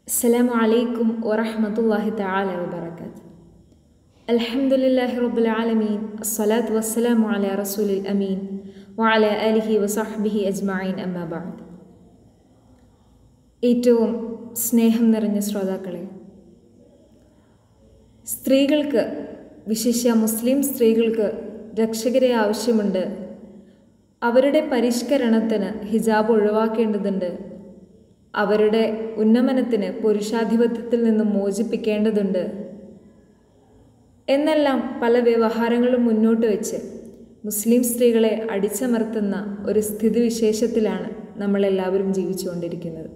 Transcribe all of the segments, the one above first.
السلام عليكم ورحمة الله تعالى وبركاته الحمد لله رب العالمين الصلاة والسلام على رسول الأمين وعلى آله وصحبه أجمعين أما بعد ഏറ്റവും സ്നേഹം നിറഞ്ഞ ശ്രോതാക്കളെ സ്ത്രീകൾക്ക് വിശിഷ്യ മുസ്ലിം സ്ത്രീകൾക്ക് രക്ഷകരെ ആവശ്യമുണ്ട് അവരുടെ പരിഷ്കരണത്തിന് ഹിജാബ് ഒഴിവാക്കേണ്ടതുണ്ട് അവരുടെ ഉന്നമനത്തിന് പുരുഷാധിപത്യത്തിൽ നിന്നും മോചിപ്പിക്കേണ്ടതുണ്ട് എന്നെല്ലാം പല വ്യവഹാരങ്ങളും മുന്നോട്ട് വെച്ച് മുസ്ലിം സ്ത്രീകളെ അടിച്ചമർത്തുന്ന ഒരു സ്ഥിതിവിശേഷത്തിലാണ് നമ്മളെല്ലാവരും ജീവിച്ചുകൊണ്ടിരിക്കുന്നത്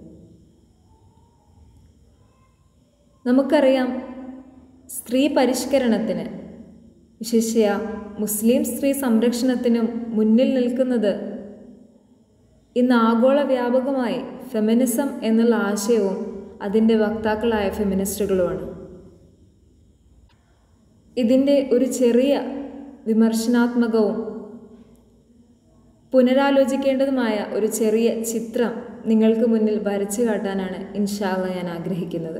നമുക്കറിയാം സ്ത്രീ പരിഷ്കരണത്തിന് വിശിഷ്യ മുസ്ലിം സ്ത്രീ സംരക്ഷണത്തിനും മുന്നിൽ നിൽക്കുന്നത് ഇന്ന് ആഗോള വ്യാപകമായി ഫെമിനിസം എന്നുള്ള ആശയവും അതിൻ്റെ വക്താക്കളായ ഫെമിനിസ്റ്റുകളുമാണ് ഇതിൻ്റെ ഒരു ചെറിയ വിമർശനാത്മകവും പുനരാലോചിക്കേണ്ടതുമായ ഒരു ചെറിയ ചിത്രം നിങ്ങൾക്ക് മുന്നിൽ വരച്ചു കാട്ടാനാണ് ഇൻഷാല്ല ഞാൻ ആഗ്രഹിക്കുന്നത്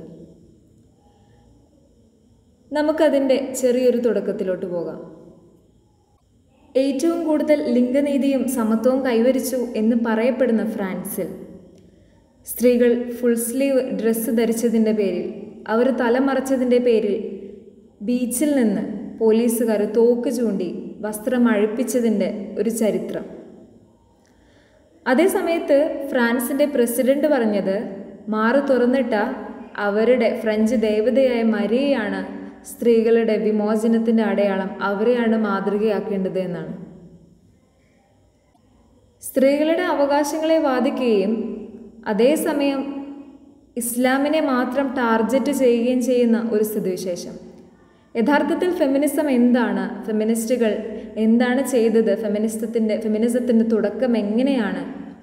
നമുക്കതിൻ്റെ ചെറിയൊരു തുടക്കത്തിലോട്ട് പോകാം ഏറ്റവും കൂടുതൽ ലിംഗനീതിയും സമത്വവും കൈവരിച്ചു എന്ന് പറയപ്പെടുന്ന ഫ്രാൻസിൽ സ്ത്രീകൾ ഫുൾ സ്ലീവ് ഡ്രസ്സ് ധരിച്ചതിൻ്റെ പേരിൽ അവർ തലമറച്ചതിൻ്റെ പേരിൽ ബീച്ചിൽ നിന്ന് പോലീസുകാർ തോക്ക് ചൂണ്ടി വസ്ത്രം അഴിപ്പിച്ചതിൻ്റെ ഒരു ചരിത്രം അതേസമയത്ത് ഫ്രാൻസിൻ്റെ പ്രസിഡന്റ് പറഞ്ഞത് മാറ് തുറന്നിട്ട അവരുടെ ഫ്രഞ്ച് ദേവതയായ മരിയയാണ് സ്ത്രീകളുടെ വിമോചനത്തിൻ്റെ അടയാളം അവരെയാണ് മാതൃകയാക്കേണ്ടത് എന്നാണ് സ്ത്രീകളുടെ അവകാശങ്ങളെ വാദിക്കുകയും അതേസമയം ഇസ്ലാമിനെ മാത്രം ടാർഗറ്റ് ചെയ്യുകയും ചെയ്യുന്ന ഒരു സ്ഥിതിവിശേഷം യഥാർത്ഥത്തിൽ ഫെമിനിസം എന്താണ് ഫെമിനിസ്റ്റുകൾ എന്താണ് ചെയ്തത് ഫെമിനിസത്തിൻ്റെ ഫെമിനിസത്തിൻ്റെ തുടക്കം എങ്ങനെയാണ്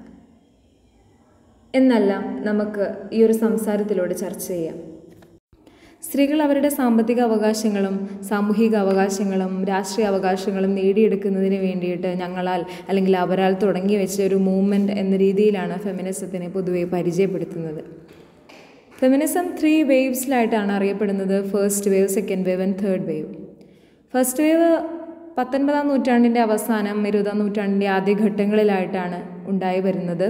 എന്നെല്ലാം നമുക്ക് ഈ ഒരു സംസാരത്തിലൂടെ ചർച്ച ചെയ്യാം സ്ത്രീകൾ അവരുടെ സാമ്പത്തിക അവകാശങ്ങളും സാമൂഹിക അവകാശങ്ങളും രാഷ്ട്രീയ അവകാശങ്ങളും നേടിയെടുക്കുന്നതിന് വേണ്ടിയിട്ട് ഞങ്ങളാൽ അല്ലെങ്കിൽ അവരാൽ തുടങ്ങി വെച്ച ഒരു മൂവ്മെൻറ്റ് എന്ന രീതിയിലാണ് ഫെമിനിസത്തിനെ പൊതുവെ പരിചയപ്പെടുത്തുന്നത് ഫെമിനിസം ത്രീ വേവ്സിലായിട്ടാണ് അറിയപ്പെടുന്നത് first wave second wave and third wave first wave പത്തൊൻപതാം നൂറ്റാണ്ടിൻ്റെ അവസാനം ഇരുപതാം നൂറ്റാണ്ടിൻ്റെ ആദ്യ ഘട്ടങ്ങളിലായിട്ടാണ് ഉണ്ടായി വരുന്നത്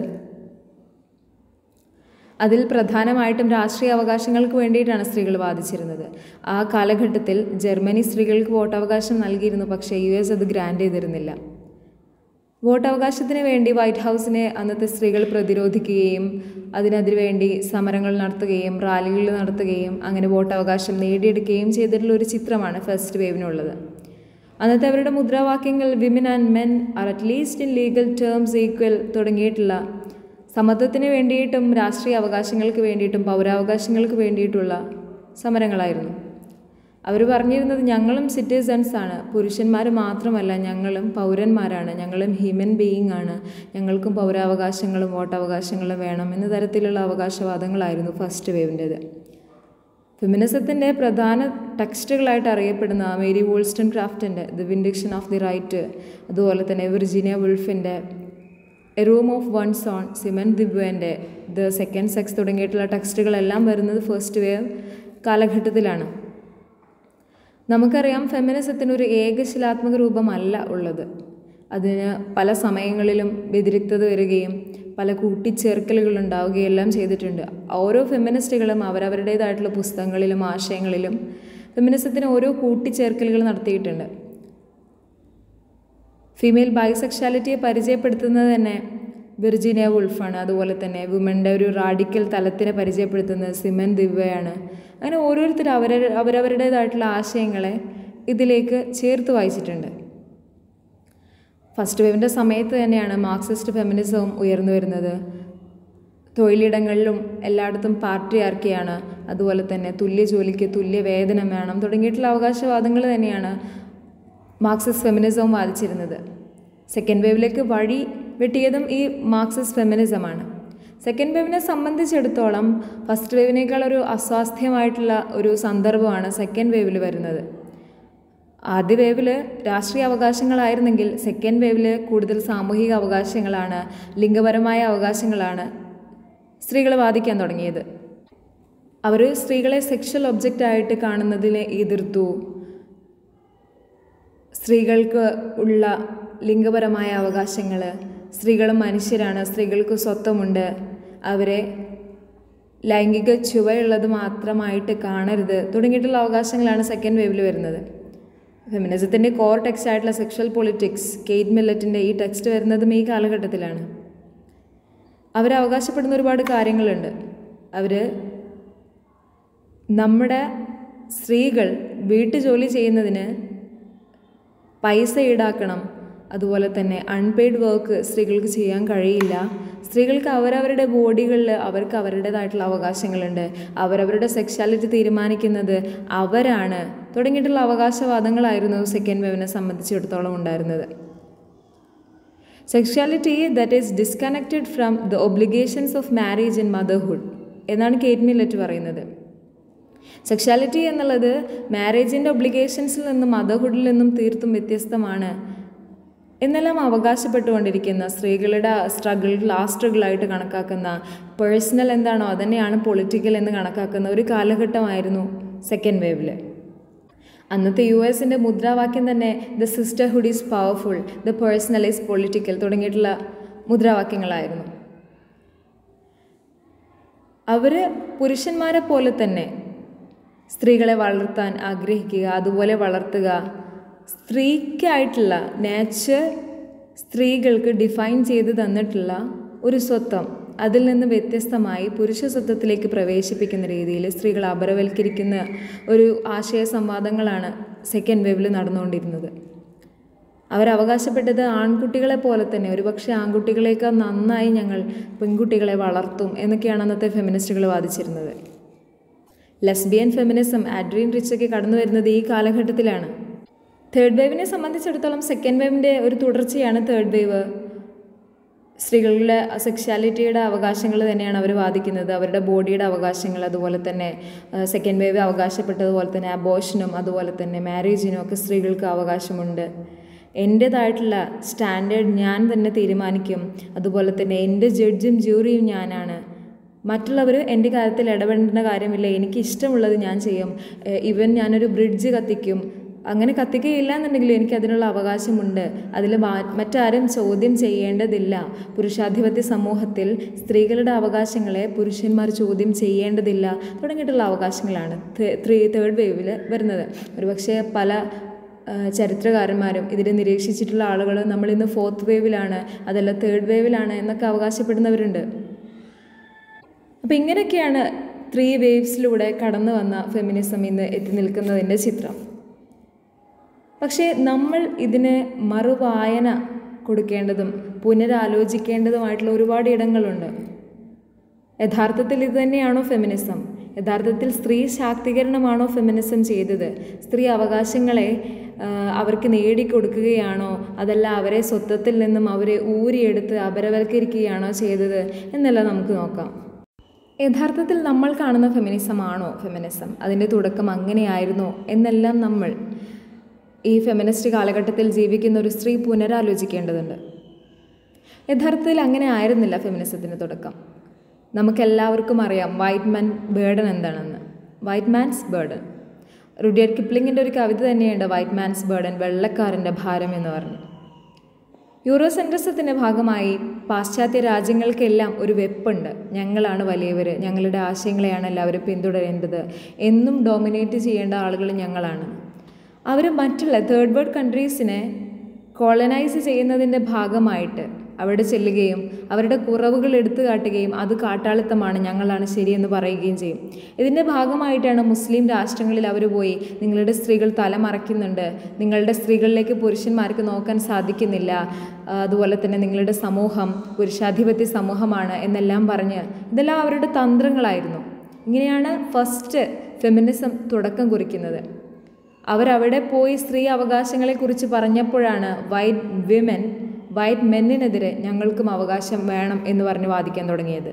അതിൽ പ്രധാനമായിട്ടും രാഷ്ട്രീയ അവകാശങ്ങൾക്ക് വേണ്ടിയിട്ടാണ് സ്ത്രീകൾ വാദിച്ചിരുന്നത് ആ കാലഘട്ടത്തിൽ ജർമ്മനി സ്ത്രീകൾക്ക് വോട്ടവകാശം നൽകിയിരുന്നു പക്ഷേ യു എസ് അത് ഗ്രാൻഡ് ചെയ്തിരുന്നില്ല വോട്ടവകാശത്തിന് വേണ്ടി വൈറ്റ് ഹൗസിനെ അന്നത്തെ സ്ത്രീകൾ പ്രതിരോധിക്കുകയും അതിനതിനു വേണ്ടി സമരങ്ങൾ നടത്തുകയും റാലികൾ നടത്തുകയും അങ്ങനെ വോട്ടവകാശം നേടിയെടുക്കുകയും ചെയ്തിട്ടുള്ള ഒരു ചിത്രമാണ് ഫസ്റ്റ് വേവിനുള്ളത് അന്നത്തെ അവരുടെ മുദ്രാവാക്യങ്ങൾ women and men are at least in legal terms equal തുടങ്ങിയിട്ടുള്ള സമത്വത്തിന് വേണ്ടിയിട്ടും രാഷ്ട്രീയ അവകാശങ്ങൾക്ക് വേണ്ടിയിട്ടും പൗരാവകാശങ്ങൾക്ക് വേണ്ടിയിട്ടുള്ള സമരങ്ങളായിരുന്നു അവർ പറഞ്ഞിരുന്നത് ഞങ്ങളും സിറ്റിസൺസ് ആണ് പുരുഷന്മാർ മാത്രമല്ല ഞങ്ങളും പൗരന്മാരാണ് ഞങ്ങളും ഹ്യൂമൻ ബീയിങ് ആണ് ഞങ്ങൾക്കും പൗരാവകാശങ്ങളും വോട്ടവകാശങ്ങളും വേണം എന്ന തരത്തിലുള്ള അവകാശവാദങ്ങളായിരുന്നു ഫസ്റ്റ് വേവിൻ്റേത് ഫെമിനിസത്തിൻ്റെ പ്രധാന ടെക്സ്റ്റുകളായിട്ട് അറിയപ്പെടുന്ന മേരി വോൾസ്റ്റൺ ക്രാഫ്റ്റിൻ്റെ the vindication of the right അതുപോലെ തന്നെ വിർജീനിയ വുൾഫിൻ്റെ a room of one's own Simone ദിബുവിൻ്റെ ദ സെക്കൻഡ് സെക്സ് തുടങ്ങിയിട്ടുള്ള ടെക്സ്റ്റുകളെല്ലാം വരുന്നത് ഫസ്റ്റ് വേവ് കാലഘട്ടത്തിലാണ് നമുക്കറിയാം ഫെമിനിസത്തിന് ഒരു ഏകശിലാത്മക രൂപമല്ല ഉള്ളത് അതിന് പല സമയങ്ങളിലും വ്യതിരിക്തത വരികയും പല കൂട്ടിച്ചേർക്കലുകൾ ഉണ്ടാവുകയും എല്ലാം ചെയ്തിട്ടുണ്ട് ഓരോ ഫെമിനിസ്റ്റുകളും അവരവരുടേതായിട്ടുള്ള പുസ്തകങ്ങളിലും ആശയങ്ങളിലും ഫെമിനിസത്തിന് ഓരോ കൂട്ടിച്ചേർക്കലുകൾ നടത്തിയിട്ടുണ്ട് ഫീമെയിൽ ബൈസെക്ഷാലിറ്റിയെ പരിചയപ്പെടുത്തുന്നത് തന്നെ വിർജീനിയ വുൾഫാണ് അതുപോലെ തന്നെ വുമൻ്റെ ഒരു റാഡിക്കൽ തലത്തിനെ പരിചയപ്പെടുത്തുന്നത് സിമൻ ദിവ്യയാണ് അങ്ങനെ ഓരോരുത്തർ അവര അവരവരുടേതായിട്ടുള്ള ആശയങ്ങളെ ഇതിലേക്ക് ചേർത്ത് വായിച്ചിട്ടുണ്ട് ഫസ്റ്റ് വേവിൻ്റെ സമയത്ത് തന്നെയാണ് മാർക്സിസ്റ്റ് ഫെമിനിസവും ഉയർന്നു വരുന്നത് തൊഴിലിടങ്ങളിലും എല്ലായിടത്തും പാർട്ടി ആർക്കിയാണ് അതുപോലെ തന്നെ തുല്യ ജോലിക്ക് തുല്യ വേതനം വേണം തുടങ്ങിയിട്ടുള്ള അവകാശവാദങ്ങൾ തന്നെയാണ് മാർക്സിസ്റ്റ് ഫെമിനിസവും വാദിച്ചിരുന്നത് സെക്കൻഡ് വേവിലേക്ക് വഴി വെട്ടിയതും ഈ മാർക്സിസ്റ്റ് ഫെമിനിസമാണ് സെക്കൻഡ് വേവിനെ സംബന്ധിച്ചിടത്തോളം ഫസ്റ്റ് വേവിനേക്കാൾ ഒരു അസ്വാസ്ഥ്യമായിട്ടുള്ള ഒരു സന്ദർഭമാണ് സെക്കൻഡ് വേവിൽ വരുന്നത് ആദ്യ വേവിൽ രാഷ്ട്രീയ അവകാശങ്ങളായിരുന്നെങ്കിൽ സെക്കൻഡ് വേവിൽ കൂടുതൽ സാമൂഹിക അവകാശങ്ങളാണ് ലിംഗപരമായ അവകാശങ്ങളാണ് സ്ത്രീകൾ വാദിക്കാൻ തുടങ്ങിയത് അവർ സ്ത്രീകളെ സെക്ഷൽ ഒബ്ജക്റ്റായിട്ട് കാണുന്നതിനെ എതിർത്തു സ്ത്രീകൾക്ക് ഉള്ള ലിംഗപരമായ അവകാശങ്ങൾ സ്ത്രീകളും മനുഷ്യരാണ് സ്ത്രീകൾക്ക് സ്വത്വമുണ്ട് അവരെ ലൈംഗിക ചുവയുള്ളത് മാത്രമായിട്ട് കാണരുത് തുടങ്ങിയിട്ടുള്ള അവകാശങ്ങളാണ് സെക്കൻഡ് വേവിൽ വരുന്നത് ഫെമിനിസത്തിൻ്റെ കോർ ടെക്സ്റ്റ് ആയിട്ടുള്ള സെക്ഷൽ പൊളിറ്റിക്സ് കെയ്റ്റ് മില്ലറ്റിൻ്റെ ഈ ടെക്സ്റ്റ് വരുന്നതും ഈ കാലഘട്ടത്തിലാണ് അവർ അവകാശപ്പെടുന്ന ഒരുപാട് കാര്യങ്ങളുണ്ട് അവർ നമ്മുടെ സ്ത്രീകൾ വീട്ടുജോലി ചെയ്യുന്നതിന് പൈസ ഈടാക്കണം അതുപോലെ തന്നെ അൺപെയ്ഡ് വർക്ക് സ്ത്രീകൾക്ക് ചെയ്യാൻ കഴിയില്ല സ്ത്രീകൾക്ക് അവരവരുടെ ബോഡികളിൽ അവർക്ക് അവരുടേതായിട്ടുള്ള അവകാശങ്ങളുണ്ട് അവരവരുടെ സെക്ഷാലിറ്റി തീരുമാനിക്കുന്നത് അവരാണ് തുടങ്ങിയിട്ടുള്ള അവകാശവാദങ്ങളായിരുന്നു സെക്കൻഡ് വേവിനെ സംബന്ധിച്ചിടത്തോളം ഉണ്ടായിരുന്നത് sexuality that is disconnected from the obligations of marriage and motherhood എന്നാണ് കേറ്റ് മില്ലറ്റ് പറയുന്നത് സെക്ഷാലിറ്റി എന്നുള്ളത് മാരേജിൻ്റെ ഒബ്ലിഗേഷൻസിൽ നിന്നും മദർഹുഡിൽ നിന്നും തീർത്തും വ്യത്യസ്തമാണ് എന്നെല്ലാം അവകാശപ്പെട്ടുകൊണ്ടിരിക്കുന്ന സ്ത്രീകളുടെ സ്ട്രഗിൾ ലാസ്റ്റ് സ്ട്രഗിളായിട്ട് കണക്കാക്കുന്ന പേഴ്സണൽ എന്താണോ അതന്നെയാണ് പൊളിറ്റിക്കൽ എന്ന് കണക്കാക്കുന്ന ഒരു കാലഘട്ടമായിരുന്നു സെക്കൻഡ് വേവിൽ അന്നത്തെ യു എസിൻ്റെ മുദ്രാവാക്യം തന്നെ the sisterhood is powerful the personal is political തുടങ്ങിയിട്ടുള്ള മുദ്രാവാക്യങ്ങളായിരുന്നു അവർ പുരുഷന്മാരെ പോലെ തന്നെ സ്ത്രീകളെ വളർത്താൻ ആഗ്രഹിക്കുക അതുപോലെ വളർത്തുക സ്ത്രീക്കായിട്ടുള്ള നേച്ചർ സ്ത്രീകൾക്ക് ഡിഫൈൻ ചെയ്ത് തന്നിട്ടുള്ള ഒരു സ്വത്വം അതിൽ നിന്ന് വ്യത്യസ്തമായി പുരുഷ സ്വത്വത്തിലേക്ക് പ്രവേശിപ്പിക്കുന്ന രീതിയിൽ സ്ത്രീകൾ അപരവൽക്കരിക്കുന്ന ഒരു ആശയ സംവാദങ്ങളാണ് സെക്കൻഡ് വേവിൽ നടന്നുകൊണ്ടിരുന്നത് അവരവകാശപ്പെട്ടത് ആൺകുട്ടികളെ പോലെ തന്നെ ഒരുപക്ഷെ ആൺകുട്ടികളേക്കാൾ നന്നായി ഞങ്ങൾ പെൺകുട്ടികളെ വളർത്തും എന്നൊക്കെയാണ് അന്നത്തെ ഫെമിനിസ്റ്റുകൾ വാദിച്ചിരുന്നത് ലെസ്ബിയൻ ഫെമിനിസം ആഡ്രീൻ റിച്ചൊക്കെ കടന്നു വരുന്നത് ഈ കാലഘട്ടത്തിലാണ് തേർഡ് വേവിനെ സംബന്ധിച്ചിടത്തോളം സെക്കൻഡ് വേവിൻ്റെ ഒരു തുടർച്ചയാണ് തേർഡ് വേവ് സ്ത്രീകളുടെ സെക്ഷാലിറ്റിയുടെ അവകാശങ്ങൾ തന്നെയാണ് അവർ വാദിക്കുന്നത് അവരുടെ ബോഡിയുടെ അവകാശങ്ങൾ അതുപോലെ തന്നെ സെക്കൻഡ് വേവ് അവകാശപ്പെട്ടതുപോലെ തന്നെ അബോഷനും അതുപോലെ തന്നെ മാരേജിനും ഒക്കെ സ്ത്രീകൾക്ക് അവകാശമുണ്ട് എൻ്റേതായിട്ടുള്ള സ്റ്റാൻഡേർഡ് ഞാൻ തന്നെ തീരുമാനിക്കും അതുപോലെ തന്നെ എൻ്റെ ജഡ്ജും ജൂറിയും ഞാനാണ് മറ്റുള്ളവർ എൻ്റെ കാര്യത്തിൽ ഇടപെടേണ്ട കാര്യമില്ല എനിക്ക് ഇഷ്ടമുള്ളത് ഞാൻ ചെയ്യും ഇവൻ ഞാനൊരു ബ്രിഡ്ജ് കത്തിക്കും അങ്ങനെ കത്തിക്കുകയില്ല എന്നുണ്ടെങ്കിലും എനിക്ക് അതിനുള്ള അവകാശമുണ്ട് അതിൽ മറ്റാരും ചോദ്യം ചെയ്യേണ്ടതില്ല പുരുഷാധിപത്യ സമൂഹത്തിൽ സ്ത്രീകളുടെ അവകാശങ്ങളെ പുരുഷന്മാർ ചോദ്യം ചെയ്യേണ്ടതില്ല തുടങ്ങിയിട്ടുള്ള അവകാശങ്ങളാണ് ത്രീ തേർഡ് വേവിൽ വരുന്നത് ഒരുപക്ഷെ പല ചരിത്രകാരന്മാരും ഇതിനെ നിരീക്ഷിച്ചിട്ടുള്ള ആളുകൾ നമ്മളിന്ന് ഫോർത്ത് വേവിലാണ് അതല്ല തേർഡ് വേവിലാണ് എന്നൊക്കെ അവകാശപ്പെടുന്നവരുണ്ട് അപ്പോൾ ഇങ്ങനെയൊക്കെയാണ് ത്രീ വേവ്സിലൂടെ കടന്നു വന്ന ഫെമിനിസം ഇന്ന് എത്തി നിൽക്കുന്നതിൻ്റെ ചിത്രം പക്ഷേ നമ്മൾ ഇതിന് മറുവായന കൊടുക്കേണ്ടതും പുനരാലോചിക്കേണ്ടതുമായിട്ടുള്ള ഒരുപാട് ഇടങ്ങളുണ്ട് യഥാർത്ഥത്തിൽ ഇത് തന്നെയാണോ ഫെമിനിസം യഥാർത്ഥത്തിൽ സ്ത്രീ ശാക്തീകരണമാണോ ഫെമിനിസം ചെയ്തത് സ്ത്രീ അവകാശങ്ങളെ അവർക്ക് നേടിക്കൊടുക്കുകയാണോ അതല്ല അവരെ സ്വത്വത്തിൽ നിന്നും അവരെ ഊരിയെടുത്ത് അപരവൽക്കരിക്കുകയാണോ ചെയ്തത് എന്നെല്ലാം നമുക്ക് നോക്കാം യഥാർത്ഥത്തിൽ നമ്മൾ കാണുന്ന ഫെമിനിസം ആണോ ഫെമിനിസം അതിൻ്റെ തുടക്കം അങ്ങനെയായിരുന്നോ എന്നെല്ലാം നമ്മൾ ഈ ഫെമിനിസ്റ്റ് കാലഘട്ടത്തിൽ ജീവിക്കുന്ന ഒരു സ്ത്രീ പുനരാലോചിക്കേണ്ടതുണ്ട് യഥാർത്ഥത്തിൽ അങ്ങനെ ആയിരുന്നില്ല ഫെമിനിസത്തിൻ്റെ തുടക്കം നമുക്കെല്ലാവർക്കും അറിയാം വൈറ്റ് മാൻ ബേർഡൻ എന്താണെന്ന് വൈറ്റ് മാൻസ് ബേർഡൻ റുഡിയർ കിപ്ലിങ്ങിൻ്റെ ഒരു കവിത തന്നെയുണ്ട് വൈറ്റ് മാൻസ് ബേർഡൻ വെള്ളക്കാരൻ്റെ ഭാരം എന്ന് പറഞ്ഞു യൂറോസെൻട്രിസത്തിൻ്റെ ഭാഗമായി പാശ്ചാത്യ രാജ്യങ്ങൾക്കെല്ലാം ഒരു വെപ്പുണ്ട് ഞങ്ങളാണ് വലിയവർ ഞങ്ങളുടെ ആശയങ്ങളെയാണ് എല്ലാവരും പിന്തുടരേണ്ടത് എന്നും ഡോമിനേറ്റ് ചെയ്യേണ്ട ആളുകൾ ഞങ്ങളാണ് അവർ മറ്റുള്ള തേർഡ് വേൾഡ് കൺട്രീസിനെ കോളനൈസ് ചെയ്യുന്നതിൻ്റെ ഭാഗമായിട്ട് അവിടെ ചെല്ലുകയും അവരുടെ കുറവുകൾ എടുത്തു കാട്ടുകയും അത് കാട്ടാളിത്തമാണ് ഞങ്ങളാണ് ശരിയെന്ന് പറയുകയും ചെയ്യും ഇതിൻ്റെ ഭാഗമായിട്ടാണ് മുസ്ലിം രാഷ്ട്രങ്ങളിൽ അവർ പോയി നിങ്ങളുടെ സ്ത്രീകൾ തലമറയ്ക്കുന്നുണ്ട് നിങ്ങളുടെ സ്ത്രീകളിലേക്ക് പുരുഷന്മാർക്ക് നോക്കാൻ സാധിക്കുന്നില്ല അതുപോലെ തന്നെ നിങ്ങളുടെ സമൂഹം പുരുഷാധിപത്യ സമൂഹമാണ് എന്നെല്ലാം പറഞ്ഞ് ഇതെല്ലാം അവരുടെ തന്ത്രങ്ങളായിരുന്നു ഇങ്ങനെയാണ് ഫസ്റ്റ് ഫെമിനിസം തുടക്കം കുറിക്കുന്നത് അവരവിടെ പോയി സ്ത്രീ അവകാശങ്ങളെക്കുറിച്ച് പറഞ്ഞപ്പോഴാണ് വൈറ്റ് വിമൻ വൈറ്റ് മെന്നിനെതിരെ ഞങ്ങൾക്കും അവകാശം വേണം എന്ന് പറഞ്ഞ് വാദിക്കാൻ തുടങ്ങിയത്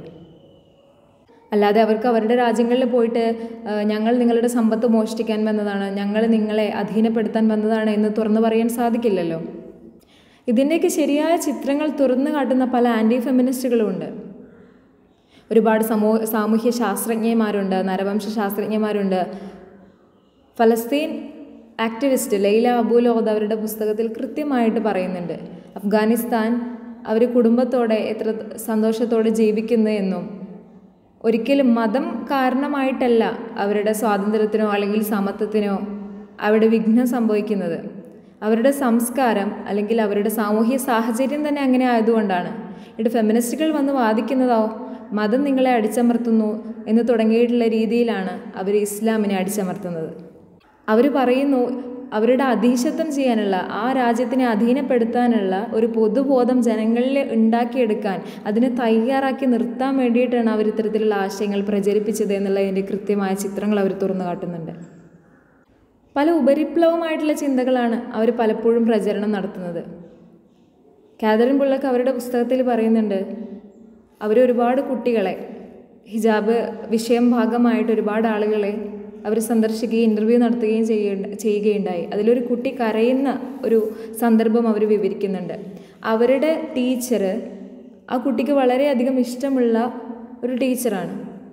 അല്ലാതെ അവർക്ക് അവരുടെ രാജ്യങ്ങളിൽ പോയിട്ട് ഞങ്ങൾ നിങ്ങളുടെ സമ്പത്ത് മോഷ്ടിക്കാൻ വന്നതാണ് ഞങ്ങൾ നിങ്ങളെ അധീനപ്പെടുത്താൻ വന്നതാണ് എന്ന് തുറന്നു പറയാൻ സാധിക്കില്ലല്ലോ ഇതിൻ്റെയൊക്കെ ശരിയായ ചിത്രങ്ങൾ തുറന്നു കാട്ടുന്ന പല ആൻറ്റി ഫെമിനിസ്റ്റുകളുമുണ്ട് ഒരുപാട് സമൂ സാമൂഹ്യ ശാസ്ത്രജ്ഞന്മാരുണ്ട് നരവംശ ശാസ്ത്രജ്ഞന്മാരുണ്ട് ഫലസ്തീൻ ആക്ടിവിസ്റ്റ് ലൈല അബുലോദ് അവരുടെ പുസ്തകത്തിൽ കൃത്യമായിട്ട് പറയുന്നുണ്ട് അഫ്ഗാനിസ്ഥാൻ അവർ കുടുംബത്തോടെ എത്ര സന്തോഷത്തോടെ ജീവിക്കുന്നു എന്നും ഒരിക്കലും മതം കാരണമായിട്ടല്ല അവരുടെ സ്വാതന്ത്ര്യത്തിനോ അല്ലെങ്കിൽ സമത്വത്തിനോ അവിടെ വിഘ്നം സംഭവിക്കുന്നത് അവരുടെ സംസ്കാരം അല്ലെങ്കിൽ അവരുടെ സാമൂഹ്യ സാഹചര്യം തന്നെ അങ്ങനെ ആയതുകൊണ്ടാണ് ഇവിടെ ഫെമിനിസ്റ്റുകൾ വന്ന് വാദിക്കുന്നതോ മതം നിങ്ങളെ അടിച്ചമർത്തുന്നു എന്ന് തുടങ്ങിയിട്ടുള്ള രീതിയിലാണ് അവർ ഇസ്ലാമിനെ അടിച്ചമർത്തുന്നത് അവർ പറയുന്നു അവരുടെ അധീശത്വം ചെയ്യാനുള്ള ആ രാജ്യത്തിനെ അധീനപ്പെടുത്താനുള്ള ഒരു പൊതുബോധം ജനങ്ങളിൽ ഉണ്ടാക്കിയെടുക്കാൻ അതിനെ തയ്യാറാക്കി നിർത്താൻ വേണ്ടിയിട്ടാണ് അവർ ഇത്തരത്തിലുള്ള ആശയങ്ങൾ പ്രചരിപ്പിച്ചത് എന്നുള്ളതിൻ്റെ കൃത്യമായ ചിത്രങ്ങൾ അവർ തുറന്നു കാട്ടുന്നുണ്ട് പല ഉപരിപ്ലവമായിട്ടുള്ള ചിന്തകളാണ് അവർ പലപ്പോഴും പ്രചരണം നടത്തുന്നത് കാതറിൻ പിള്ളക്ക് അവരുടെ പുസ്തകത്തിൽ പറയുന്നുണ്ട് അവർ ഒരുപാട് കുട്ടികളെ ഹിജാബ് വിഷയം ഭാഗമായിട്ട് ഒരുപാട് ആളുകളെ അവർ സന്ദർശിക്കുകയും ഇൻ്റർവ്യൂ നടത്തുകയും ചെയ്യേണ്ട ചെയ്യുകയുണ്ടായി അതിലൊരു കുട്ടി കരയുന്ന ഒരു സന്ദർഭം അവർ വിവരിക്കുന്നുണ്ട് അവരുടെ ടീച്ചർ ആ കുട്ടിക്ക് വളരെയധികം ഇഷ്ടമുള്ള ഒരു ടീച്ചറാണ്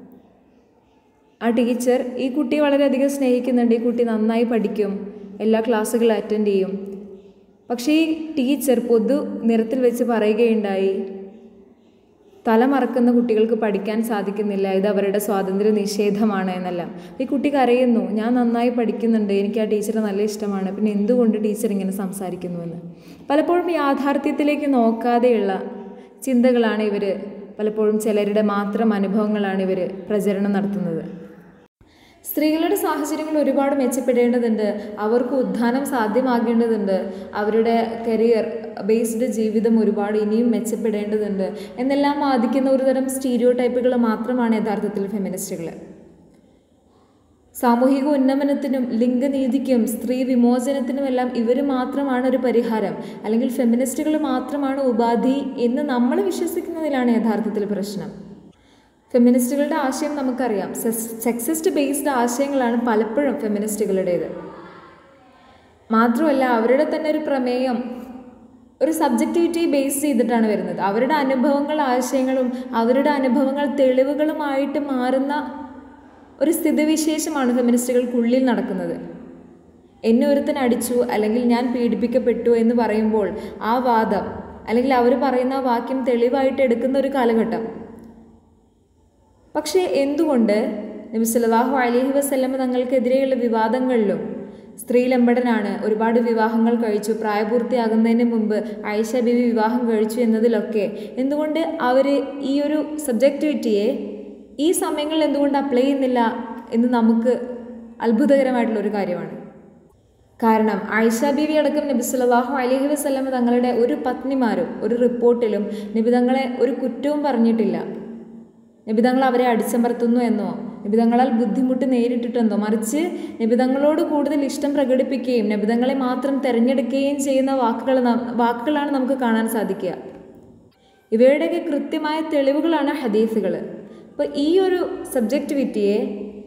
ആ ടീച്ചർ ഈ കുട്ടിയെ വളരെയധികം സ്നേഹിക്കുന്നുണ്ട് ഈ കുട്ടി നന്നായി പഠിക്കും എല്ലാ ക്ലാസ്സുകളും അറ്റൻഡ് ചെയ്യും പക്ഷേ ഈ ടീച്ചർ പൊതു നിരത്തിൽ വെച്ച് പറയുകയുണ്ടായി തല മറക്കുന്ന കുട്ടികൾക്ക് പഠിക്കാൻ സാധിക്കുന്നില്ല ഇത് അവരുടെ സ്വാതന്ത്ര്യ നിഷേധമാണ് എന്നെല്ലാം ഈ കുട്ടി കരയുന്നു ഞാൻ നന്നായി പഠിക്കുന്നുണ്ട് എനിക്ക് ആ ടീച്ചറെ നല്ല ഇഷ്ടമാണ് പിന്നെ എന്തുകൊണ്ട് ടീച്ചർ ഇങ്ങനെ സംസാരിക്കുന്നുവെന്ന് പലപ്പോഴും യാഥാർത്ഥ്യത്തിലേക്ക് നോക്കാതെയുള്ള ചിന്തകളാണ് ഇവർ പലപ്പോഴും ചിലരുടെ മാത്രം അനുഭവങ്ങളാണ് ഇവർ പ്രചരണം നടത്തുന്നത് സ്ത്രീകളുടെ സാഹചര്യങ്ങൾ ഒരുപാട് മെച്ചപ്പെടേണ്ടതുണ്ട് അവർക്ക് ഉത്ഥാനം സാധ്യമാകേണ്ടതുണ്ട് അവരുടെ കരിയർ ബേസ്ഡ് ജീവിതം ഒരുപാട് ഇനിയും മെച്ചപ്പെടേണ്ടതുണ്ട് എന്നെല്ലാം വാദിക്കുന്ന ഒരുതരം സ്റ്റീരിയോ ടൈപ്പുകൾ മാത്രമാണ് യഥാർത്ഥത്തിൽ ഫെമിനിസ്റ്റുകൾ സാമൂഹിക ഉന്നമനത്തിനും ലിംഗനീതിക്കും സ്ത്രീ വിമോചനത്തിനുമെല്ലാം ഇവർ മാത്രമാണ് ഒരു പരിഹാരം അല്ലെങ്കിൽ ഫെമിനിസ്റ്റുകൾ മാത്രമാണ് ഉപാധി എന്ന് നമ്മൾ വിശ്വസിക്കുന്നതിലാണ് യഥാർത്ഥത്തിൽ പ്രശ്നം ഫെമിനിസ്റ്റുകളുടെ ആശയം നമുക്കറിയാം സെക്സിസ്റ്റ് ബേസ്ഡ് ആശയങ്ങളാണ് പലപ്പോഴും ഫെമിനിസ്റ്റുകളുടേത് മാത്രമല്ല അവരുടെ തന്നെ ഒരു പ്രമേയം ഒരു സബ്ജക്റ്റിവിറ്റി ബേസ് ചെയ്തിട്ടാണ് വരുന്നത് അവരുടെ അനുഭവങ്ങൾ ആശയങ്ങളും അവരുടെ അനുഭവങ്ങൾ തെളിവുകളുമായിട്ട് മാറുന്ന ഒരു സ്ഥിതിവിശേഷമാണ് ഫെമിനിസ്റ്റുകൾക്കുള്ളിൽ നടക്കുന്നത് എന്നെ ഒരുത്തൻ അടിച്ചു അല്ലെങ്കിൽ ഞാൻ പീഡിപ്പിക്കപ്പെട്ടു എന്ന് പറയുമ്പോൾ ആ വാദം അല്ലെങ്കിൽ അവർ പറയുന്ന ആ വാക്യം തെളിവായിട്ട് എടുക്കുന്ന ഒരു കാലഘട്ടം പക്ഷേ എന്തുകൊണ്ട് നബി സല്ലല്ലാഹു അലൈഹി വസല്ലമ തങ്ങൾക്കെതിരെയുള്ള വിവാദങ്ങളിലും സ്ത്രീലമ്പടനാണ് ഒരുപാട് വിവാഹങ്ങൾ കഴിച്ചു പ്രായപൂർത്തിയാകുന്നതിന് മുമ്പ് ആയിഷ ബിബി വിവാഹം കഴിച്ചു എന്നതിലൊക്കെ എന്തുകൊണ്ട് അവർ ഈ ഒരു സബ്ജക്റ്റിവിറ്റിയെ ഈ സമയങ്ങളിൽ എന്തുകൊണ്ട് അപ്ലൈ ചെയ്യുന്നില്ല എന്ന് നമുക്ക് അത്ഭുതകരമായിട്ടുള്ള ഒരു കാര്യമാണ് കാരണം ആയിഷ ബീവി അടക്കം നബി സല്ലല്ലാഹു അലൈഹി വസല്ലമ തങ്ങളുടെ ഒരു പത്നിമാരും ഒരു റിപ്പോർട്ടിലും നബി തങ്ങളെ ഒരു കുറ്റവും പറഞ്ഞിട്ടില്ല നിബിതങ്ങൾ അവരെ അടിച്ചമർത്തുന്നു എന്നോ നിബിതങ്ങളാൽ ബുദ്ധിമുട്ട് നേരിട്ടിട്ടെന്നോ മറിച്ച് നിബിതങ്ങളോട് കൂടുതൽ ഇഷ്ടം പ്രകടിപ്പിക്കുകയും നിബിതങ്ങളെ മാത്രം തിരഞ്ഞെടുക്കുകയും ചെയ്യുന്ന വാക്കുകൾ വാക്കുകളാണ് നമുക്ക് കാണാൻ സാധിക്കുക ഇവയുടെയൊക്കെ കൃത്യമായ തെളിവുകളാണ് ഹദീസുകൾ അപ്പോൾ ഈ ഒരു സബ്ജക്റ്റിവിറ്റിയെ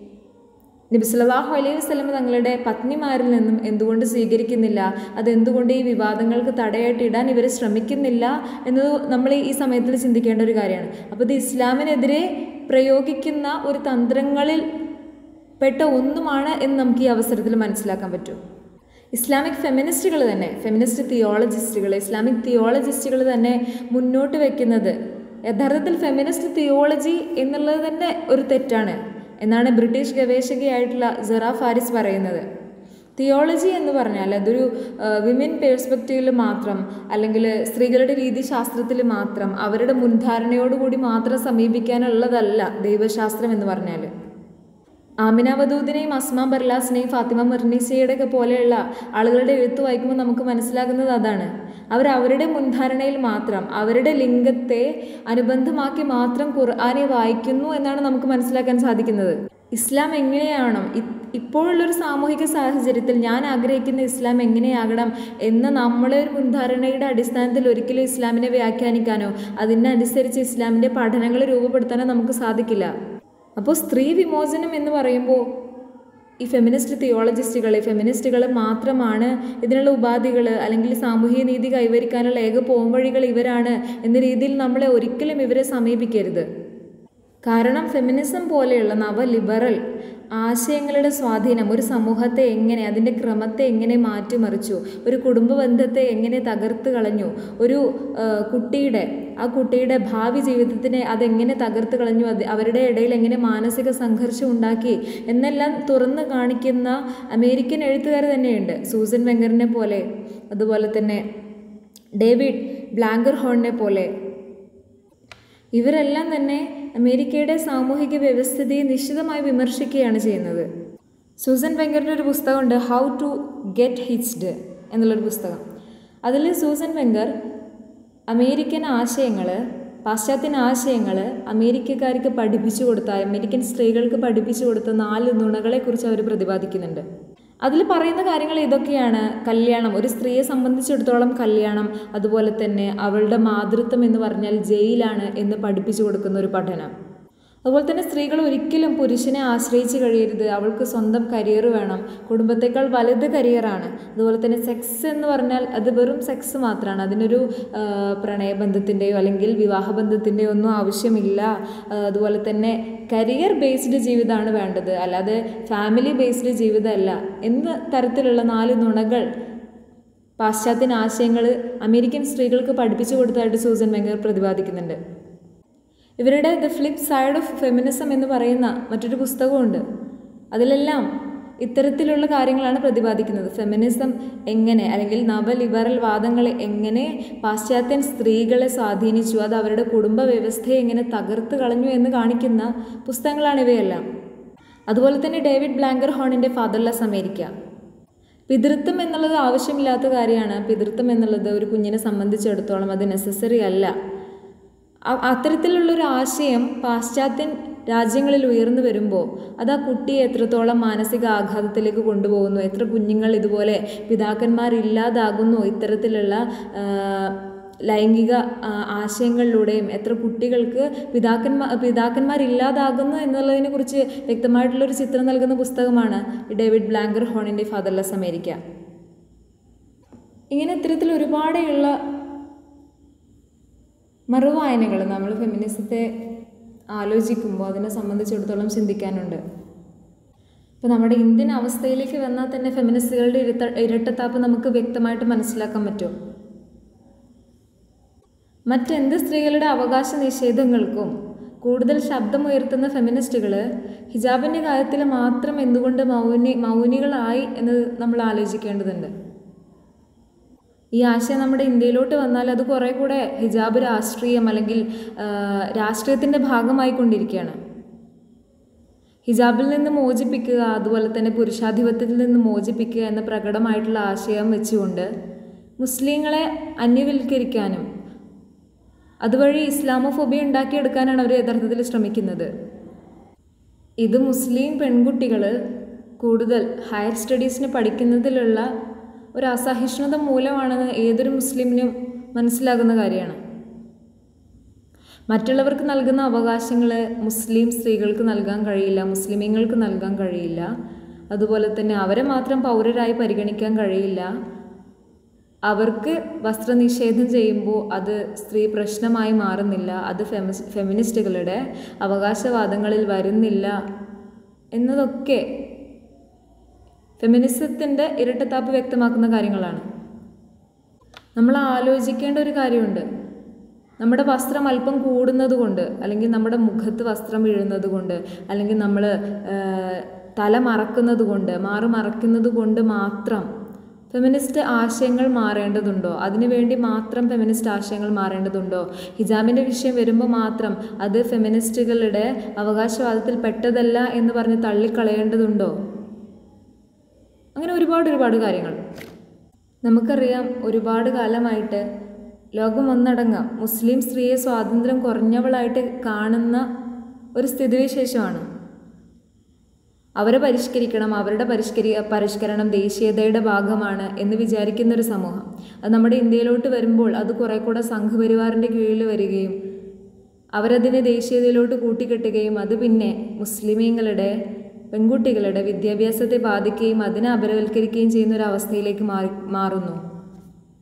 നബി സല്ലല്ലാഹു അലൈഹി വസല്ലം തങ്ങളുടെ പത്നിമാരിൽ നിന്നും എന്തുകൊണ്ട് സ്വീകരിക്കുന്നില്ല അതെന്തുകൊണ്ട് ഈ വിവാദങ്ങൾക്ക് തടയായിട്ട് ഇടാൻ ഇവർ ശ്രമിക്കുന്നില്ല എന്നത് നമ്മൾ ഈ സമയത്തിൽ ചിന്തിക്കേണ്ട ഒരു കാര്യമാണ് അപ്പോൾ ഇത് ഇസ്ലാമിനെതിരെ പ്രയോഗിക്കുന്ന ഒരു തന്ത്രങ്ങളിൽ പെട്ട ഒന്നുമാണ് എന്ന് നമുക്ക് ഈ അവസരത്തിൽ മനസ്സിലാക്കാൻ പറ്റും ഇസ്ലാമിക് ഫെമിനിസ്റ്റുകൾ തന്നെ ഫെമിനിസ്റ്റ് തിയോളജിസ്റ്റുകൾ ഇസ്ലാമിക് തിയോളജിസ്റ്റുകൾ തന്നെ മുന്നോട്ട് വെക്കുന്നത് യഥാർത്ഥത്തിൽ ഫെമിനിസ്റ്റ് തിയോളജി എന്നുള്ളത് തന്നെ ഒരു തെറ്റാണ് എന്നാണ് ബ്രിട്ടീഷ് ഗവേഷകയായിട്ടുള്ള സെറ ഫാരിസ് പറയുന്നത് തിയോളജി എന്ന് പറഞ്ഞാൽ അതൊരു വിമൻ പേഴ്സ്പെക്റ്റീവിൽ മാത്രം അല്ലെങ്കിൽ സ്ത്രീകളുടെ രീതിശാസ്ത്രത്തിൽ മാത്രം അവരുടെ മുൻധാരണയോടുകൂടി മാത്രം സമീപിക്കാനുള്ളതല്ല ദൈവശാസ്ത്രം എന്ന് പറഞ്ഞാൽ ആമിന വദൂദിനെയും അസ്മാ ബർലാസിനെയും ഫാത്തിമ മിർനീസയുടെ ഒക്കെ പോലെയുള്ള ആളുകളുടെ എഴുത്ത് വായിക്കുമ്പോൾ നമുക്ക് മനസ്സിലാകുന്നത് അതാണ് അവർ അവരുടെ മുൻധാരണയിൽ മാത്രം അവരുടെ ലിംഗത്തെ അനുബന്ധമാക്കി മാത്രം ഖുർആാനെ വായിക്കുന്നു എന്നാണ് നമുക്ക് മനസ്സിലാക്കാൻ സാധിക്കുന്നത് ഇസ്ലാം എങ്ങനെയാണോ ഇപ്പോഴുള്ളൊരു സാമൂഹിക സാഹചര്യത്തിൽ ഞാൻ ആഗ്രഹിക്കുന്ന ഇസ്ലാം എങ്ങനെയാകണം എന്ന് നമ്മളെ ഒരു മുൻധാരണയുടെ അടിസ്ഥാനത്തിൽ ഒരിക്കലും ഇസ്ലാമിനെ വ്യാഖ്യാനിക്കാനോ അതിനനുസരിച്ച് ഇസ്ലാമിൻ്റെ പഠനങ്ങൾ രൂപപ്പെടുത്താനോ നമുക്ക് സാധിക്കില്ല അപ്പോൾ സ്ത്രീ വിമോചനം എന്ന് പറയുമ്പോൾ ഈ ഫെമിനിസ്റ്റ് തിയോളജിസ്റ്റുകൾ ഫെമിനിസ്റ്റുകൾ മാത്രമാണ് ഇതിനുള്ള ഉപാധികൾ അല്ലെങ്കിൽ സാമൂഹിക നീതി കൈവരിക്കാനുള്ള ഏക പോംവഴികൾ ഇവരാണ് എന്ന രീതിയിൽ നമ്മളെ ഒരിക്കലും ഇവരെ സമീപിക്കരുത് കാരണം ഫെമിനിസം പോലെയുള്ള നവ ലിബറൽ ആശയങ്ങളുടെ സ്വാധീനം ഒരു സമൂഹത്തെ എങ്ങനെ അതിൻ്റെ ക്രമത്തെ എങ്ങനെ മാറ്റിമറിച്ചു ഒരു കുടുംബ ബന്ധത്തെ എങ്ങനെ തകർത്ത് കളഞ്ഞു ഒരു ആ, കുട്ടിയുടെ ആ കുട്ടിയുടെ ഭാവി ജീവിതത്തിനെ അതെങ്ങനെ തകർത്ത് കളഞ്ഞു അത് അവരുടെ ഇടയിൽ എങ്ങനെ മാനസിക സംഘർഷം ഉണ്ടാക്കി എന്നെല്ലാം തുറന്ന് കാണിക്കുന്ന അമേരിക്കൻ എഴുത്തുകാർ തന്നെയുണ്ട് സൂസൻ വെങ്കറിനെ പോലെ അതുപോലെ തന്നെ ഡേവിഡ് ബ്ലാങ്കർ ഹോണിനെ പോലെ ഇവരെല്ലാം തന്നെ അമേരിക്കയുടെ സാമൂഹിക വ്യവസ്ഥിതിയെ നിശ്ചിതമായി വിമർശിക്കുകയാണ് ചെയ്യുന്നത് സൂസൻ വെങ്കറിൻ്റെ ഒരു പുസ്തകമുണ്ട് ഹൗ ടു ഗെറ്റ് ഹിച്ച്ഡ് എന്നുള്ളൊരു പുസ്തകം അതിൽ സൂസൻ വെങ്കർ അമേരിക്കൻ ആശയങ്ങൾ പാശ്ചാത്യൻ ആശയങ്ങൾ അമേരിക്കക്കാർക്ക് പഠിപ്പിച്ചു കൊടുത്ത അമേരിക്കൻ സ്ത്രീകൾക്ക് പഠിപ്പിച്ചു കൊടുത്ത നാല് നുണകളെക്കുറിച്ച് അവർ പ്രതിപാദിക്കുന്നുണ്ട് അതിൽ പറയുന്ന കാര്യങ്ങൾ ഇതൊക്കെയാണ് കല്യാണം ഒരു സ്ത്രീയെ സംബന്ധിച്ചിടത്തോളം കല്യാണം അതുപോലെ തന്നെ അവളുടെ മാതൃത്വം എന്ന് പറഞ്ഞാൽ ജയിലാണ് എന്ന് പഠിപ്പിച്ചു കൊടുക്കുന്ന ഒരു പഠനം അതുപോലെ തന്നെ സ്ത്രീകൾ ഒരിക്കലും പുരുഷനെ ആശ്രയിച്ച് കഴിയരുത് അവൾക്ക് സ്വന്തം കരിയർ വേണം കുടുംബത്തേക്കാൾ വലുത് കരിയറാണ് അതുപോലെ തന്നെ സെക്സ് എന്ന് പറഞ്ഞാൽ അത് വെറും സെക്സ് മാത്രമാണ് അതിനൊരു ആ, പ്രണയബന്ധത്തിൻ്റെയോ അല്ലെങ്കിൽ വിവാഹബന്ധത്തിൻ്റെയോ ഒന്നും ആവശ്യമില്ല ആ, അതുപോലെ തന്നെ കരിയർ ബേസ്ഡ് ജീവിതമാണ് വേണ്ടത് അല്ലാതെ ഫാമിലി ബേസ്ഡ് ജീവിതമല്ല എന്ന തരത്തിലുള്ള നാല് നുണകൾ പാശ്ചാത്യൻ ആശയങ്ങൾ അമേരിക്കൻ സ്ത്രീകൾക്ക് പഠിപ്പിച്ചു കൊടുത്തതായിട്ട് സൂസൻ വെങ്കർ പ്രതിപാദിക്കുന്നുണ്ട് ഇവരുടെ the flip side of feminism എന്ന് പറയുന്ന മറ്റൊരു പുസ്തകമുണ്ട് അതിലെല്ലാം ഇത്തരത്തിലുള്ള കാര്യങ്ങളാണ് പ്രതിപാദിക്കുന്നത് ഫെമിനിസം എങ്ങനെ അല്ലെങ്കിൽ നവലിബറൽ വാദങ്ങളെ എങ്ങനെ പാശ്ചാത്യൻ സ്ത്രീകളെ സ്വാധീനിച്ചു അത് അവരുടെ കുടുംബ വ്യവസ്ഥയെ എങ്ങനെ തകർത്ത് കളഞ്ഞു എന്ന് കാണിക്കുന്ന പുസ്തകങ്ങളാണ് ഇവയെല്ലാം അതുപോലെ തന്നെ ഡേവിഡ് ബ്ലാങ്കർ ഹോണിൻ്റെ ഫാദർലെസ് അമേരിക്ക പിതൃത്വം എന്നുള്ളത് ആവശ്യമില്ലാത്ത കാര്യമാണ് പിതൃത്വം എന്നുള്ളത് ഒരു കുഞ്ഞിനെ സംബന്ധിച്ചിടത്തോളം അത് നെസസറി അല്ല അ- അത്തരത്തിലുള്ളൊരു ആശയം പാശ്ചാത്യൻ രാജ്യങ്ങളിൽ ഉയർന്നു വരുമ്പോൾ അത് ആ കുട്ടിയെ എത്രത്തോളം മാനസിക ആഘാതത്തിലേക്ക് കൊണ്ടുപോകുന്നു എത്ര കുഞ്ഞുങ്ങൾ ഇതുപോലെ പിതാക്കന്മാരില്ലാതാകുന്നു ഇത്തരത്തിലുള്ള ആ, ലൈംഗിക ആ, ആശയങ്ങളിലൂടെയും എത്ര കുട്ടികൾക്ക് പിതാക്കന്മാർ പിതാക്കന്മാരില്ലാതാകുന്നു എന്നുള്ളതിനെ കുറിച്ച് വ്യക്തമായിട്ടുള്ളൊരു ചിത്രം നൽകുന്ന പുസ്തകമാണ് ഈ ഡേവിഡ് ബ്ലാങ്കർ ഹോണിൻ്റെ ഫാദർലെസ് അമേരിക്ക ഇങ്ങനെ ഇത്തരത്തിൽ ഒരുപാടുള്ള മറുവായനകൾ നമ്മൾ ഫെമിനിസത്തെ ആലോചിക്കുമ്പോൾ അതിനെ സംബന്ധിച്ചിടത്തോളം ചിന്തിക്കാനുണ്ട് ഇപ്പോൾ നമ്മുടെ ഇന്ത്യൻ അവസ്ഥയിലേക്ക് വന്നാൽ തന്നെ ഫെമിനിസ്റ്റുകളുടെ ഇരട്ട ഇരട്ടത്താപ്പ് നമുക്ക് വ്യക്തമായിട്ട് മനസ്സിലാക്കാൻ പറ്റും മറ്റെന്ത് സ്ത്രീകളുടെ അവകാശ നിഷേധങ്ങൾക്കും കൂടുതൽ ശബ്ദമുയർത്തുന്ന ഫെമിനിസ്റ്റുകൾ ഹിജാബിൻ്റെ കാര്യത്തിൽ മാത്രം എന്തുകൊണ്ട് മൗനി മൗനികളായി എന്ന് നമ്മൾ ആലോചിക്കേണ്ടതുണ്ട് ഈ ആശയം നമ്മുടെ ഇന്ത്യയിലോട്ട് വന്നാൽ അത് കുറേ കൂടെ ഹിജാബ് രാഷ്ട്രീയം അല്ലെങ്കിൽ രാഷ്ട്രീയത്തിൻ്റെ ഭാഗമായിക്കൊണ്ടിരിക്കുകയാണ് ഹിജാബിൽ നിന്ന് മോചിപ്പിക്കുക അതുപോലെ തന്നെ പുരുഷാധിപത്യത്തിൽ നിന്ന് മോചിപ്പിക്കുക എന്ന പ്രകടമായിട്ടുള്ള ആശയം വെച്ചുകൊണ്ട് മുസ്ലിങ്ങളെ അന്യവൽക്കരിക്കാനും അതുവഴി ഇസ്ലാമോഫോബിയ ഉണ്ടാക്കിയെടുക്കാനാണ് അവർ യഥാർത്ഥത്തിൽ ശ്രമിക്കുന്നത് ഇത് മുസ്ലിം പെൺകുട്ടികൾ കൂടുതൽ ഹയർ സ്റ്റഡീസിന് പഠിക്കുന്നതിലുള്ള ഒരു അസഹിഷ്ണുത മൂലമാണെന്ന് ഏതൊരു മുസ്ലിമിനും മനസ്സിലാകുന്ന കാര്യമാണ് മറ്റുള്ളവർക്ക് നൽകുന്ന അവകാശങ്ങൾ മുസ്ലിം സ്ത്രീകൾക്ക് നൽകാൻ കഴിയില്ല മുസ്ലിമീങ്ങൾക്ക് നൽകാൻ കഴിയില്ല അതുപോലെ തന്നെ അവരെ മാത്രം പൗരരായി പരിഗണിക്കാൻ കഴിയില്ല അവർക്ക് വസ്ത്രനിഷേധം ചെയ്യുമ്പോൾ അത് സ്ത്രീ പ്രശ്നമായി മാറുന്നില്ല അത് ഫെമിസ് ഫെമിനിസ്റ്റുകളുടെ അവകാശവാദങ്ങളിൽ വരുന്നില്ല എന്നതൊക്കെ ഫെമിനിസത്തിൻ്റെ ഇരട്ടത്താപ്പ് വ്യക്തമാക്കുന്ന കാര്യങ്ങളാണ് നമ്മൾ ആലോചിക്കേണ്ട ഒരു കാര്യമുണ്ട് നമ്മുടെ വസ്ത്രം അല്പം കൂടുന്നത് കൊണ്ട് അല്ലെങ്കിൽ നമ്മുടെ മുഖത്ത് വസ്ത്രം വീഴുന്നത് കൊണ്ട് അല്ലെങ്കിൽ നമ്മൾ തല മറക്കുന്നത് കൊണ്ട് മാറ് മറക്കുന്നത് കൊണ്ട് മാത്രം ഫെമിനിസ്റ്റ് ആശയങ്ങൾ മാറേണ്ടതുണ്ടോ അതിനുവേണ്ടി മാത്രം ഫെമിനിസ്റ്റ് ആശയങ്ങൾ മാറേണ്ടതുണ്ടോ ഹിജാബിൻ്റെ വിഷയം വരുമ്പോൾ മാത്രം അത് ഫെമിനിസ്റ്റുകളുടെ അവകാശവാദത്തിൽ പെട്ടതല്ല എന്ന് പറഞ്ഞ് തള്ളിക്കളയേണ്ടതുണ്ടോ അങ്ങനെ ഒരുപാട് ഒരുപാട് കാര്യങ്ങൾ നമുക്കറിയാം ഒരുപാട് കാലമായിട്ട് ലോകം ഒന്നടങ്കം മുസ്ലിം സ്ത്രീയെ സ്വാതന്ത്ര്യം കുറഞ്ഞവളായിട്ട് കാണുന്ന ഒരു സ്ഥിതിവിശേഷമാണ് അവരെ പരിഷ്കരിക്കണം അവരുടെ പരിഷ്കരി പരിഷ്കരണം ദേശീയതയുടെ ഭാഗമാണ് എന്ന് വിചാരിക്കുന്ന ഒരു സമൂഹം അത് നമ്മുടെ ഇന്ത്യയിലോട്ട് വരുമ്പോൾ അത് കുറെ കൂടെ സംഘപരിവാറിൻ്റെ കീഴിൽ വരികയും അവരതിനെ ദേശീയതയിലോട്ട് കൂട്ടിക്കെട്ടുകയും അത് പിന്നെ മുസ്ലിമീങ്ങളുടെ പെൺകുട്ടികളുടെ വിദ്യാഭ്യാസത്തെ ബാധിക്കുകയും അതിനെ അപരവൽക്കരിക്കുകയും ചെയ്യുന്ന ഒരു അവസ്ഥയിലേക്ക് മാറി മാറുന്നു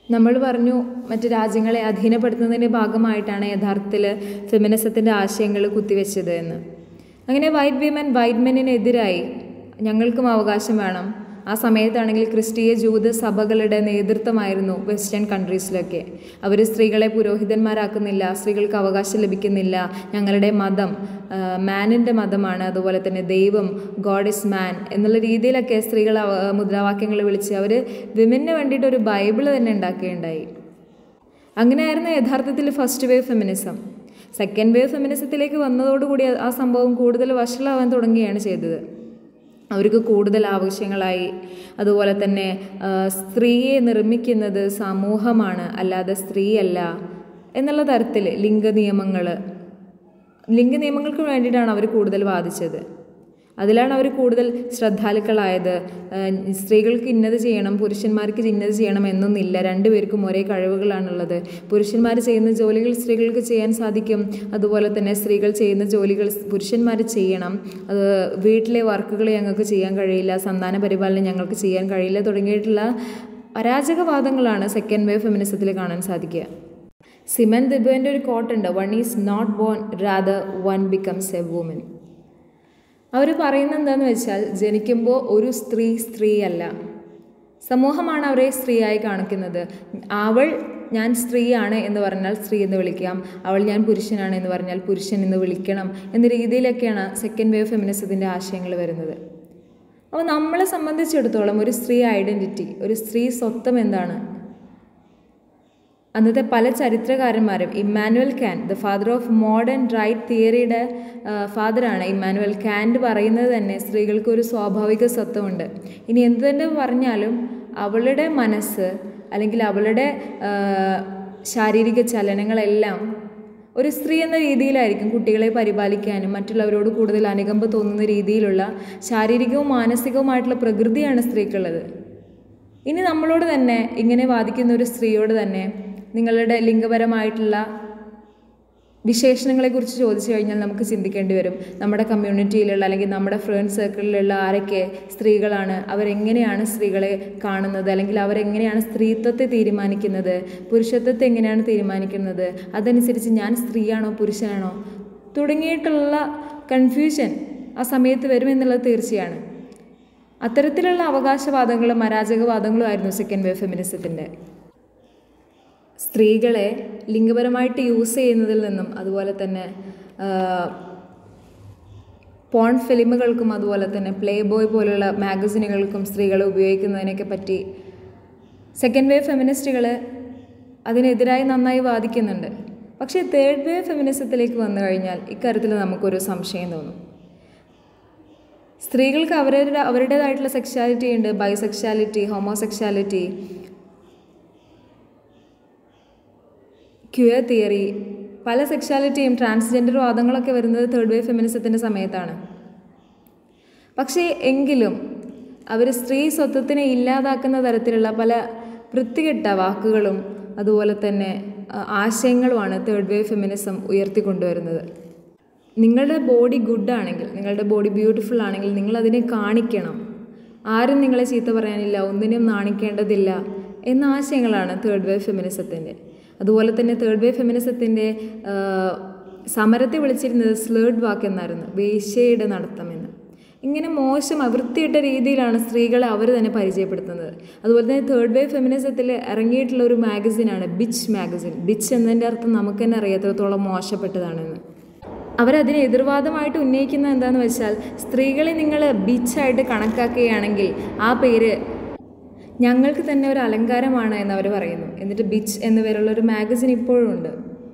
നമ്മൾ പറഞ്ഞു മറ്റ് രാജ്യങ്ങളെ അധീനപ്പെടുത്തുന്നതിൻ്റെ ഭാഗമായിട്ടാണ് യഥാർത്ഥത്തിൽ ഫെമിനിസത്തിൻ്റെ ആശയങ്ങൾ കുത്തിവെച്ചത് എന്ന് അങ്ങനെ വൈറ്റ് വിമൻ വൈറ്റ് മെന്നിനെതിരായി ഞങ്ങൾക്കും അവകാശം വേണം ആ സമയത്താണെങ്കിൽ ക്രിസ്തീയ ജൂത സഭകളുടെ നേതൃത്വമായിരുന്നു വെസ്റ്റേൺ കൺട്രീസിലൊക്കെ അവർ സ്ത്രീകളെ പുരോഹിതന്മാരാക്കുന്നില്ല സ്ത്രീകൾക്ക് അവകാശം ലഭിക്കുന്നില്ല ഞങ്ങളുടെ മതം മാനിൻ്റെ മതമാണ് അതുപോലെ തന്നെ ദൈവം ഗോഡ് ഇസ് മാൻ എന്നുള്ള രീതിയിലൊക്കെ സ്ത്രീകൾ അവ- മുദ്രാവാക്യങ്ങൾ വിളിച്ച് അവർ വിമന് വേണ്ടിയിട്ട് ഒരു ബൈബിൾ തന്നെ ഉണ്ടാക്കുകയുണ്ടായി അങ്ങനെയായിരുന്നു യഥാർത്ഥത്തിൽ first wave feminism second wave ഫെമിനിസത്തിലേക്ക് വന്നതോടുകൂടി ആ സംഭവം കൂടുതൽ വഷളാവാൻ തുടങ്ങുകയാണ് ചെയ്തത് അവർക്ക് കൂടുതൽ ആവശ്യങ്ങളായി അതുപോലെ തന്നെ ആ, സ്ത്രീയെ നിർമ്മിക്കുന്നത് സമൂഹമാണ് അല്ലാതെ സ്ത്രീയല്ല എന്നുള്ള തരത്തിൽ ലിംഗ നിയമങ്ങൾ ലിംഗ നിയമങ്ങൾക്ക് വേണ്ടിയിട്ടാണ് അവർ കൂടുതൽ വാദിച്ചത് അതിലാണ് അവർ കൂടുതൽ ശ്രദ്ധാലുക്കളായത് ഏഹ് സ്ത്രീകൾക്ക് ഇന്നത് ചെയ്യണം പുരുഷന്മാർക്ക് ഇന്നത് ചെയ്യണം എന്നൊന്നില്ല രണ്ടുപേർക്കും ഒരേ കഴിവുകളാണുള്ളത് പുരുഷന്മാർ ചെയ്യുന്ന ജോലികൾ സ്ത്രീകൾക്ക് ചെയ്യാൻ സാധിക്കും അതുപോലെ തന്നെ സ്ത്രീകൾ ചെയ്യുന്ന ജോലികൾ പുരുഷന്മാർ ചെയ്യണം അത് വീട്ടിലെ വർക്കുകൾ ഞങ്ങൾക്ക് ചെയ്യാൻ കഴിയില്ല സന്താന പരിപാലനം ഞങ്ങൾക്ക് ചെയ്യാൻ കഴിയില്ല തുടങ്ങിയിട്ടുള്ള അരാജകവാദങ്ങളാണ് സെക്കൻഡ് വേവ് ഫെമിനിസത്തിൽ കാണാൻ സാധിക്കുക സിമൻ ദിബുവിൻ്റെ ഒരു കോട്ടുണ്ട് one is not born rather one becomes a woman അവർ പറയുന്നത് എന്താണെന്ന് വെച്ചാൽ ജനിക്കുമ്പോൾ ഒരു സ്ത്രീ സ്ത്രീയല്ല സമൂഹമാണ് അവരെ സ്ത്രീയായി കാണിക്കുന്നത് അവൾ ഞാൻ സ്ത്രീയാണ് എന്ന് പറഞ്ഞാൽ സ്ത്രീ എന്ന് വിളിക്കാം അവൾ ഞാൻ പുരുഷനാണ് എന്ന് പറഞ്ഞാൽ പുരുഷൻ എന്ന് വിളിക്കണം എന്ന രീതിയിലൊക്കെയാണ് സെക്കൻഡ് വേവ് ഫെമിനിസത്തിൻ്റെ ആശയങ്ങൾ വരുന്നത് അപ്പോൾ നമ്മളെ സംബന്ധിച്ചിടത്തോളം ഒരു സ്ത്രീ ഐഡൻറ്റിറ്റി ഒരു സ്ത്രീ സ്വത്വം എന്താണ് അന്നത്തെ പല ചരിത്രകാരന്മാരും Immanuel Kant the father of modern right തിയറിയുടെ ഫാദറാണ് ഇമ്മാനുവൽ കാൻഡ് പറയുന്നത് തന്നെ സ്ത്രീകൾക്ക് ഒരു സ്വാഭാവിക സ്വത്വമുണ്ട് ഇനി എന്ത് തന്നെ പറഞ്ഞാലും അവളുടെ മനസ്സ് അല്ലെങ്കിൽ അവളുടെ ആ, ശാരീരിക ചലനങ്ങളെല്ലാം ഒരു സ്ത്രീ എന്ന രീതിയിലായിരിക്കും കുട്ടികളെ പരിപാലിക്കാനും മറ്റുള്ളവരോട് കൂടുതൽ അനുകമ്പ തോന്നുന്ന രീതിയിലുള്ള ശാരീരികവും മാനസികവുമായിട്ടുള്ള പ്രകൃതിയാണ് സ്ത്രീക്കുള്ളത് ഇനി നമ്മളോട് തന്നെ ഇങ്ങനെ വാദിക്കുന്ന ഒരു സ്ത്രീയോട് തന്നെ നിങ്ങളുടെ ലിംഗപരമായിട്ടുള്ള വിശേഷണങ്ങളെക്കുറിച്ച് ചോദിച്ചു കഴിഞ്ഞാൽ നമുക്ക് ചിന്തിക്കേണ്ടി വരും നമ്മുടെ കമ്മ്യൂണിറ്റിയിലുള്ള അല്ലെങ്കിൽ നമ്മുടെ ഫ്രണ്ട് സർക്കിളിലുള്ള ആരൊക്കെ സ്ത്രീകളാണ് അവരെങ്ങനെയാണ് സ്ത്രീകളെ കാണുന്നത് അല്ലെങ്കിൽ അവരെങ്ങനെയാണ് സ്ത്രീത്വത്തെ തീരുമാനിക്കുന്നത് പുരുഷത്വത്തെ എങ്ങനെയാണ് തീരുമാനിക്കുന്നത് അതനുസരിച്ച് ഞാൻ സ്ത്രീയാണോ പുരുഷനാണോ തുടങ്ങിയിട്ടുള്ള കൺഫ്യൂഷൻ ആ സമയത്ത് വരുമെന്നുള്ളത് തീർച്ചയാണ് അത്തരത്തിലുള്ള അവകാശവാദങ്ങളും അരാജകവാദങ്ങളും ആയിരുന്നു സെക്കൻഡ് വേവ് ഫെമിനിസത്തിൻ്റെ സ്ത്രീകളെ ലിംഗപരമായിട്ട് യൂസ് ചെയ്യുന്നതിൽ നിന്നും അതുപോലെ തന്നെ പോൺ ഫിലിമുകൾക്കും അതുപോലെ തന്നെ പ്ലേ ബോയ് പോലുള്ള മാഗസിനുകൾക്കും സ്ത്രീകളെ ഉപയോഗിക്കുന്നതിനൊക്കെ പറ്റി സെക്കൻഡ് വേവ് ഫെമിനിസ്റ്റുകൾ അതിനെതിരായി നന്നായി വാദിക്കുന്നുണ്ട് പക്ഷേ തേർഡ് വേവ് ഫെമിനിസത്തിലേക്ക് വന്നു കഴിഞ്ഞാൽ ഇക്കാര്യത്തിൽ നമുക്കൊരു സംശയം തോന്നും സ്ത്രീകൾക്ക് അവരുടെ അവരുടേതായിട്ടുള്ള സെക്ഷാലിറ്റി ഉണ്ട് ബൈസെക്ഷാലിറ്റി ഹോമോസെക്ഷാലിറ്റി ക്യൂയർ തിയറി പല സെക്ഷാലിറ്റിയും ട്രാൻസ്ജെൻഡർ വാദങ്ങളൊക്കെ വരുന്നത് തേർഡ് വേവ് ഫെമിനിസത്തിൻ്റെ സമയത്താണ് പക്ഷേ എങ്കിലും അവർ സ്ത്രീ സ്വത്വത്തിനെ ഇല്ലാതാക്കുന്ന തരത്തിലുള്ള പല വൃത്തികെട്ട വാക്കുകളും അതുപോലെ തന്നെ ആ, ആശയങ്ങളുമാണ് തേർഡ് വേവ് ഫെമിനിസം ഉയർത്തിക്കൊണ്ടുവരുന്നത് നിങ്ങളുടെ ബോഡി ഗുഡ് ആണെങ്കിൽ നിങ്ങളുടെ ബോഡി ബ്യൂട്ടിഫുൾ ആണെങ്കിൽ നിങ്ങൾ അതിനെ കാണിക്കണം ആരും നിങ്ങളെ ചീത്ത പറയാനില്ല ഒന്നിനും നാണിക്കേണ്ടതില്ല എന്ന ആശയങ്ങളാണ് തേർഡ് വേവ് ഫെമിനിസത്തിൻ്റെ അതുപോലെ തന്നെ തേർഡ് വേവ് ഫെമിനിസത്തിൻ്റെ സമരത്തെ വിളിച്ചിരുന്നത് സ്ലേർഡ് വാക്ക് എന്നായിരുന്നു വേശ്യയുടെ നടത്തമെന്ന് ഇങ്ങനെ മോശം അവൃത്തിയിട്ട രീതിയിലാണ് സ്ത്രീകളെ അവർ തന്നെ പരിചയപ്പെടുത്തുന്നത് അതുപോലെ തന്നെ തേർഡ് വേവ് ഫെമിനിസത്തിൽ ഇറങ്ങിയിട്ടുള്ള ഒരു മാഗസിനാണ് ബിച്ച് മാഗസിൻ ബിച്ച് എന്നതിൻ്റെ അർത്ഥം നമുക്ക് തന്നെ അറിയാത്രത്തോളം മോശപ്പെട്ടതാണെന്ന് അവരതിന് എതിർവാദമായിട്ട് ഉന്നയിക്കുന്നത് എന്താണെന്ന് വെച്ചാൽ സ്ത്രീകളെ നിങ്ങൾ ബീച്ചായിട്ട് കണക്കാക്കുകയാണെങ്കിൽ ആ പേര് ഞങ്ങൾക്ക് തന്നെ ഒരു അലങ്കാരമാണ് എന്ന് അവർ പറയുന്നു എന്നിട്ട് ബിച്ച് എന്ന പേരുള്ള ഒരു മാഗസിൻ ഇപ്പോഴും ഉണ്ട്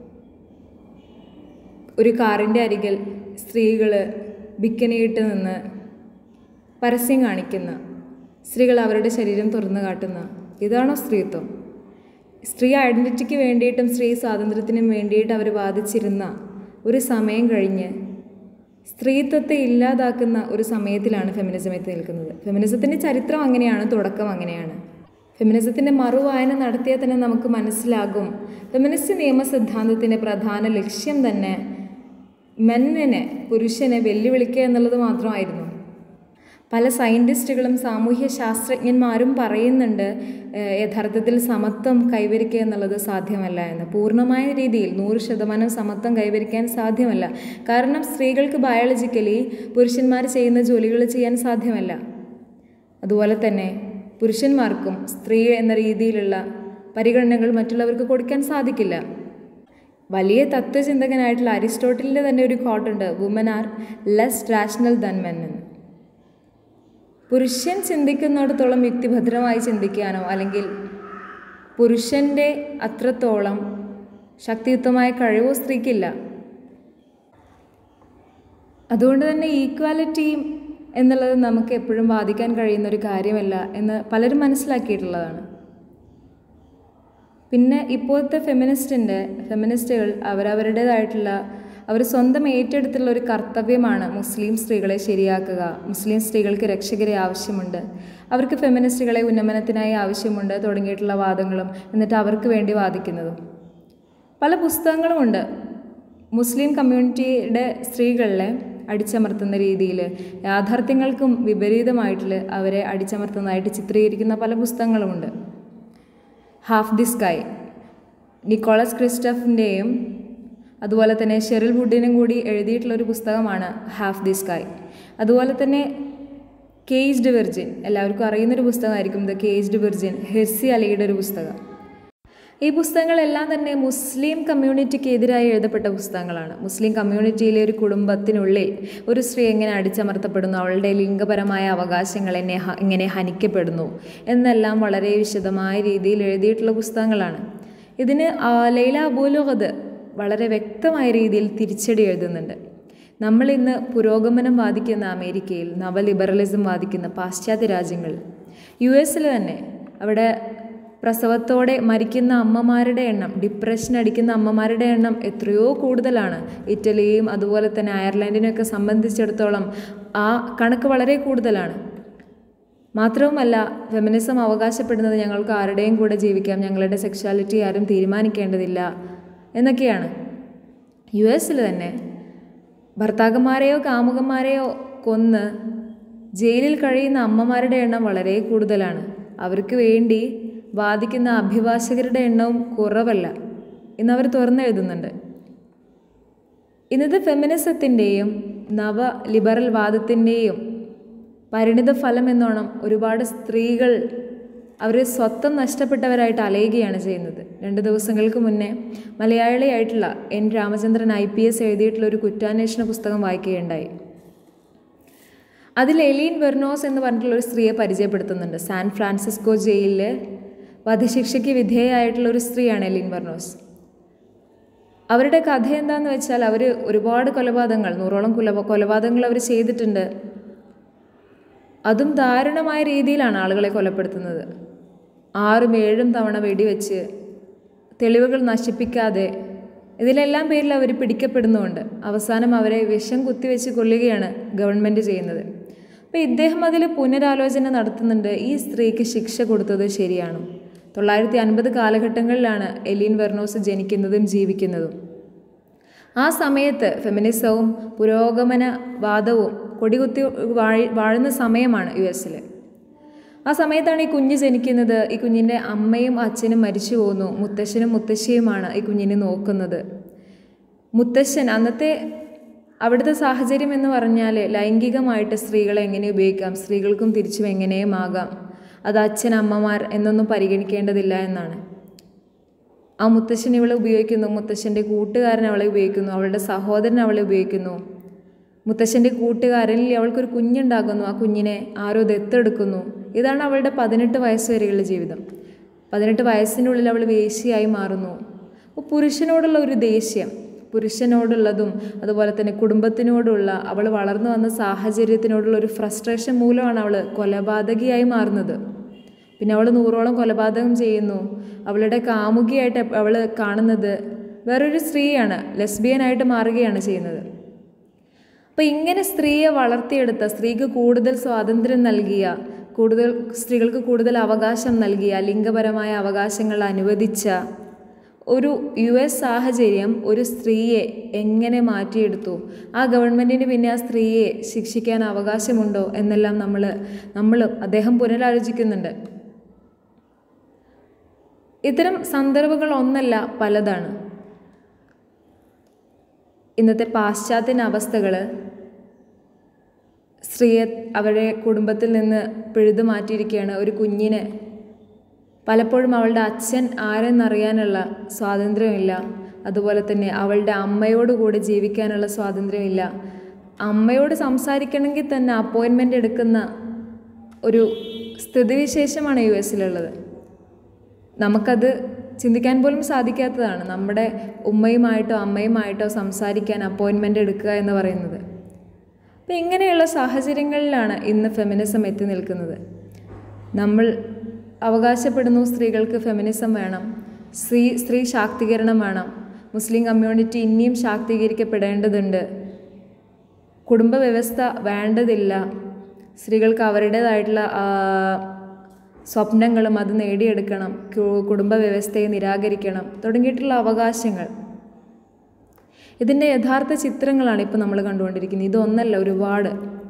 ഒരു കാറിൻ്റെ അരികിൽ സ്ത്രീകൾ ബിക്കനിയിട്ട് നിന്ന് പരസ്യം കാണിക്കുന്ന സ്ത്രീകൾ അവരുടെ ശരീരം തുറന്നു കാട്ടുന്ന ഇതാണോ സ്ത്രീത്വം സ്ത്രീ ഐഡൻറ്റിറ്റിക്ക് വേണ്ടിയിട്ടും സ്ത്രീ സ്വാതന്ത്ര്യത്തിനും വേണ്ടിയിട്ട് അവർ വാദിച്ചിരുന്ന ഒരു സമയം കഴിഞ്ഞ് സ്ത്രീത്വത്തെ ഇല്ലാതാക്കുന്ന ഒരു സമയത്തിലാണ് ഫെമിനിസം എത്തി നിൽക്കുന്നത് ഫെമിനിസത്തിൻ്റെ ചരിത്രം അങ്ങനെയാണ് തുടക്കം അങ്ങനെയാണ് ഫെമിനിസത്തിൻ്റെ മറുവായന നടത്തിയാൽ തന്നെ നമുക്ക് മനസ്സിലാകും ഫെമിനിസ്റ്റ് നിയമ സിദ്ധാന്തത്തിൻ്റെ പ്രധാന ലക്ഷ്യം തന്നെ മെന്നിനെ പുരുഷനെ വെല്ലുവിളിക്കുക എന്നുള്ളത് മാത്രമായിരുന്നു പല സയൻറ്റിസ്റ്റുകളും സാമൂഹ്യ ശാസ്ത്രജ്ഞന്മാരും പറയുന്നുണ്ട് ഏഹ്, യഥാർത്ഥത്തിൽ സമത്വം കൈവരിക്കുക എന്നുള്ളത് സാധ്യമല്ല എന്ന് പൂർണ്ണമായ രീതിയിൽ നൂറ് ശതമാനം സമത്വം കൈവരിക്കാൻ സാധ്യമല്ല കാരണം സ്ത്രീകൾക്ക് ബയോളജിക്കലി പുരുഷന്മാർ ചെയ്യുന്ന ജോലികൾ ചെയ്യാൻ സാധ്യമല്ല അതുപോലെ തന്നെ പുരുഷന്മാർക്കും സ്ത്രീ എന്ന രീതിയിലുള്ള പരിഗണനകൾ മറ്റുള്ളവർക്ക് കൊടുക്കാൻ സാധിക്കില്ല വലിയ തത്വചിന്തകനായിട്ടുള്ള അരിസ്റ്റോട്ടലിൻ്റെ തന്നെ ഒരു കോട്ടുണ്ട് woman are less rational than men എന്ന് പുരുഷൻ ചിന്തിക്കുന്നിടത്തോളം യുക്തിഭദ്രമായി ചിന്തിക്കാനോ അല്ലെങ്കിൽ പുരുഷൻ്റെ അത്രത്തോളം ശക്തിയുക്തമായ കഴിവോ സ്ത്രീക്കില്ല അതുകൊണ്ട് തന്നെ ഈക്വാലിറ്റി എന്നുള്ളത് നമുക്ക് എപ്പോഴും വാദിക്കാൻ കഴിയുന്ന ഒരു കാര്യമല്ല എന്ന് പലരും മനസ്സിലാക്കിയിട്ടുള്ളതാണ് പിന്നെ ഇപ്പോഴത്തെ ഫെമിനിസ്റ്റിൻ്റെ ഫെമിനിസ്റ്റുകൾ അവരവരുടേതായിട്ടുള്ള അവർ സ്വന്തം ഏറ്റെടുത്തുള്ള ഒരു കർത്തവ്യമാണ് മുസ്ലിം സ്ത്രീകളെ ശരിയാക്കുക മുസ്ലിം സ്ത്രീകൾക്ക് രക്ഷകരെ ആവശ്യമുണ്ട് അവർക്ക് ഫെമിനിസ്റ്റുകളെ ഉന്നമനത്തിനായി ആവശ്യമുണ്ട് തുടങ്ങിയിട്ടുള്ള വാദങ്ങളും എന്നിട്ട് അവർക്ക് വേണ്ടി വാദിക്കുന്നതും പല പുസ്തകങ്ങളുമുണ്ട് മുസ്ലിം കമ്മ്യൂണിറ്റിയുടെ സ്ത്രീകളെ അടിച്ചമർത്തുന്ന രീതിയിൽ യാഥാർത്ഥ്യങ്ങൾക്കും വിപരീതമായിട്ടുള്ള അവരെ അടിച്ചമർത്തുന്നതായിട്ട് ചിത്രീകരിക്കുന്ന പല പുസ്തകങ്ങളുമുണ്ട് ഹാഫ് ദി സ്കൈ നിക്കോളസ് ക്രിസ്റ്റഫിൻ്റെയും അതുപോലെ തന്നെ ഷെറിൽ വുഡിനും കൂടി എഴുതിയിട്ടുള്ള ഒരു പുസ്തകമാണ് ഹാഫ് ദി സ്കൈ അതുപോലെ തന്നെ കേജ്ഡ് വിർജിൻ എല്ലാവർക്കും അറിയുന്നൊരു പുസ്തകമായിരിക്കും ദ കേജ്ഡ് വിർജിൻ ഹെർസി അലിയുടെ ഒരു പുസ്തകം ഈ പുസ്തകങ്ങളെല്ലാം തന്നെ മുസ്ലിം കമ്മ്യൂണിറ്റിക്ക് എതിരായി എഴുതപ്പെട്ട പുസ്തകങ്ങളാണ് മുസ്ലിം കമ്മ്യൂണിറ്റിയിലെ ഒരു കുടുംബത്തിനുള്ളിൽ ഒരു സ്ത്രീ എങ്ങനെ അടിച്ചമർത്തപ്പെടുന്നു അവളുടെ ലിംഗപരമായ അവകാശങ്ങൾ എന്നെ ഹ- എങ്ങനെ ഹനിക്കപ്പെടുന്നു എന്നെല്ലാം വളരെ വിശദമായ രീതിയിൽ എഴുതിയിട്ടുള്ള പുസ്തകങ്ങളാണ് ഇതിന് ആ, ലൈല അബൂലുഹദ് വളരെ വ്യക്തമായ രീതിയിൽ തിരിച്ചടി എഴുതുന്നുണ്ട് നമ്മൾ ഇന്ന് പുരോഗമനം വാദിക്കുന്ന അമേരിക്കയിൽ നവലിബറലിസം വാദിക്കുന്ന പാശ്ചാത്യ രാജ്യങ്ങൾ യു എസിൽ തന്നെ അവിടെ പ്രസവത്തോടെ മരിക്കുന്ന അമ്മമാരുടെ എണ്ണം ഡിപ്രഷൻ അടിക്കുന്ന അമ്മമാരുടെ എണ്ണം എത്രയോ കൂടുതലാണ് ഇറ്റലിയും അതുപോലെ തന്നെ അയർലൻഡിനെയൊക്കെ സംബന്ധിച്ചിടത്തോളം ആ കണക്ക് വളരെ കൂടുതലാണ് മാത്രവുമല്ല ഫെമിനിസം അവകാശപ്പെടുന്നത് ഞങ്ങൾക്ക് ആരുടെയും കൂടെ ജീവിക്കാം ഞങ്ങളുടെ സെക്ഷുവാലിറ്റി ആരും തീരുമാനിക്കേണ്ടതില്ല എന്നൊക്കെയാണ് യു എസിൽ തന്നെ ഭർത്താക്കന്മാരെയോ കാമുകന്മാരെയോ കൊന്ന് ജയിലിൽ കഴിയുന്ന അമ്മമാരുടെ എണ്ണം വളരെ കൂടുതലാണ് അവർക്ക് വേണ്ടി വാദിക്കുന്ന അഭിഭാഷകരുടെ എണ്ണവും കുറവല്ല എന്നവർ തുറന്നെഴുതുന്നുണ്ട് ഇന്നത്തെ ഫെമിനിസത്തിൻ്റെയും നവ ലിബറൽ വാദത്തിൻ്റെയും പരിണിത ഫലം എന്നോണം ഒരുപാട് സ്ത്രീകൾ അവർ സ്വത്തം നഷ്ടപ്പെട്ടവരായിട്ട് അലയുകയാണ് ചെയ്യുന്നത് രണ്ട് ദിവസങ്ങൾക്ക് മുന്നേ മലയാളിയായിട്ടുള്ള N Ramachandran I P S എഴുതിയിട്ടുള്ള ഒരു കുറ്റാന്വേഷണ പുസ്തകം വായിക്കുകയുണ്ടായി അതിൽ എലീൻ വെർണോസ് എന്ന് പറഞ്ഞിട്ടുള്ള ഒരു സ്ത്രീയെ പരിചയപ്പെടുത്തുന്നുണ്ട് സാൻ ഫ്രാൻസിസ്കോ ജയിലിൽ വധശിക്ഷയ്ക്ക് വിധേയമായിട്ടുള്ള ഒരു സ്ത്രീയാണ് എലീൻ വെർണോസ് അവരുടെ കഥ എന്താന്ന് വെച്ചാൽ അവർ ഒരുപാട് കൊലപാതകങ്ങൾ നൂറോളം കൊല കൊലപാതകങ്ങൾ അവർ ചെയ്തിട്ടുണ്ട് അതും ദാരുണമായ രീതിയിലാണ് ആളുകളെ കൊലപ്പെടുത്തുന്നത് ആറും ഏഴും തവണ വെടിവെച്ച് തെളിവുകൾ നശിപ്പിക്കാതെ ഇതിലെല്ലാം പേരിൽ അവർ പിടിക്കപ്പെടുന്നുമുണ്ട് അവസാനം അവരെ വിഷം കുത്തിവെച്ച് കൊല്ലുകയാണ് ഗവൺമെൻറ് ചെയ്യുന്നത് അപ്പോൾ ഇദ്ദേഹം അതിൽ പുനരാലോചന നടത്തുന്നുണ്ട് ഈ സ്ത്രീക്ക് ശിക്ഷ കൊടുത്തത് ശരിയാണോ തൊള്ളായിരത്തി അൻപത് കാലഘട്ടങ്ങളിലാണ് എലീൻ വെർണോസ് ജനിക്കുന്നതും ജീവിക്കുന്നതും ആ സമയത്ത് ഫെമിനിസവും പുരോഗമനവാദവും കൊടികുത്തി വാഴ വാഴുന്ന സമയമാണ് യു എസിൽ ആ സമയത്താണ് ഈ കുഞ്ഞ് ജനിക്കുന്നത് ഈ കുഞ്ഞിൻ്റെ അമ്മയും അച്ഛനും മരിച്ചു പോകുന്നു മുത്തശ്ശനും മുത്തശ്ശിയുമാണ് ഈ കുഞ്ഞിനെ നോക്കുന്നത് മുത്തശ്ശൻ അന്നത്തെ അവിടുത്തെ സാഹചര്യം എന്ന് പറഞ്ഞാൽ ലൈംഗികമായിട്ട് സ്ത്രീകളെ എങ്ങനെ ഉപയോഗിക്കാം സ്ത്രീകൾക്കും തിരിച്ചും എങ്ങനെയും ആകാം അത് അച്ഛൻ അമ്മമാർ എന്നൊന്നും പരിഗണിക്കേണ്ടതില്ല എന്നാണ് ആ മുത്തശ്ശൻ ഇവളെ ഉപയോഗിക്കുന്നു മുത്തശ്ശൻ്റെ കൂട്ടുകാരൻ അവളെ ഉപയോഗിക്കുന്നു അവളുടെ സഹോദരൻ അവളെ ഉപയോഗിക്കുന്നു മുത്തശ്ശൻ്റെ കൂട്ടുകാരനിൽ അവൾക്കൊരു കുഞ്ഞുണ്ടാകുന്നു ആ കുഞ്ഞിനെ ആരോ ദത്തെടുക്കുന്നു ഇതാണ് അവളുടെ പതിനെട്ട് വയസ്സ് വരെയുള്ള ജീവിതം പതിനെട്ട് വയസ്സിനുള്ളിൽ അവൾ വേശ്യയായി മാറുന്നു അപ്പോൾ പുരുഷനോടുള്ള ഒരു ദേഷ്യം പുരുഷനോടുള്ളതും അതുപോലെ തന്നെ കുടുംബത്തിനോടുള്ള അവൾ വളർന്നു വന്ന സാഹചര്യത്തിനോടുള്ള ഒരു ഫ്രസ്ട്രേഷൻ മൂലമാണ് അവൾ കൊലപാതകിയായി മാറുന്നത് പിന്നെ അവൾ നൂറോളം കൊലപാതകം ചെയ്യുന്നു അവളുടെ കാമുകിയായിട്ട് അവൾ കാണുന്നത് വേറൊരു സ്ത്രീയാണ് ലെസ്ബിയനായിട്ട് മാറുകയാണ് ചെയ്യുന്നത് അപ്പോൾ ഇങ്ങനെ സ്ത്രീയെ വളർത്തിയെടുത്ത സ്ത്രീക്ക് കൂടുതൽ സ്വാതന്ത്ര്യം നൽകിയ കൂടുതൽ സ്ത്രീകൾക്ക് കൂടുതൽ അവകാശം നൽകിയ ലിംഗപരമായ അവകാശങ്ങൾ അനുവദിച്ച ഒരു യു എസ് സാഹചര്യം ഒരു സ്ത്രീയെ എങ്ങനെ മാറ്റിയെടുത്തു ആ ഗവൺമെൻറ്റിന് പിന്നെ ആ സ്ത്രീയെ ശിക്ഷിക്കാൻ അവകാശമുണ്ടോ എന്നെല്ലാം നമ്മൾ നമ്മൾ അദ്ദേഹം പുനരാലോചിക്കുന്നുണ്ട് ഇത്തരം സന്ദർഭങ്ങൾ ഒന്നല്ല പലതാണ് ഇന്നത്തെ പാശ്ചാത്യൻ അവസ്ഥകൾ സ്ത്രീയെ അവരുടെ കുടുംബത്തിൽ നിന്ന് പിഴുതു മാറ്റിയിരിക്കുകയാണ് ഒരു കുഞ്ഞിനെ പലപ്പോഴും അവളുടെ അച്ഛൻ ആരെന്നറിയാനുള്ള സ്വാതന്ത്ര്യമില്ല അതുപോലെ തന്നെ അവളുടെ അമ്മയോട് കൂടെ ജീവിക്കാനുള്ള സ്വാതന്ത്ര്യമില്ല അമ്മയോട് സംസാരിക്കണമെങ്കിൽ തന്നെ അപ്പോയിൻമെൻ്റ് എടുക്കുന്ന ഒരു സ്ഥിതിവിശേഷമാണ് യു എസിലുള്ളത് നമുക്കത് ചിന്തിക്കാൻ പോലും സാധിക്കാത്തതാണ് നമ്മുടെ ഉമ്മയുമായിട്ടോ അമ്മയുമായിട്ടോ സംസാരിക്കാൻ അപ്പോയിൻമെൻ്റ് എടുക്കുക എന്ന് പറയുന്നത് അപ്പം ഇങ്ങനെയുള്ള സാഹചര്യങ്ങളിലാണ് ഇന്ന് ഫെമിനിസം എത്തി നിൽക്കുന്നത് നമ്മൾ അവകാശപ്പെടുന്നു സ്ത്രീകൾക്ക് ഫെമിനിസം വേണം സ്ത്രീ സ്ത്രീ ശാക്തീകരണം വേണം മുസ്ലിം കമ്മ്യൂണിറ്റി ഇനിയും ശാക്തീകരിക്കപ്പെടേണ്ടതുണ്ട് കുടുംബ വ്യവസ്ഥ വേണ്ടതില്ല സ്ത്രീകൾക്ക് അവരുടേതായിട്ടുള്ള സ്വപ്നങ്ങളും അത് നേടിയെടുക്കണം കുടുംബ വ്യവസ്ഥയെ നിരാകരിക്കണം തുടങ്ങിയിട്ടുള്ള അവകാശങ്ങൾ ഇതിൻ്റെ യഥാർത്ഥ ചിത്രങ്ങളാണ് ഇപ്പോൾ നമ്മൾ കണ്ടുകൊണ്ടിരിക്കുന്നത് ഇതൊന്നല്ല ഒരുപാട്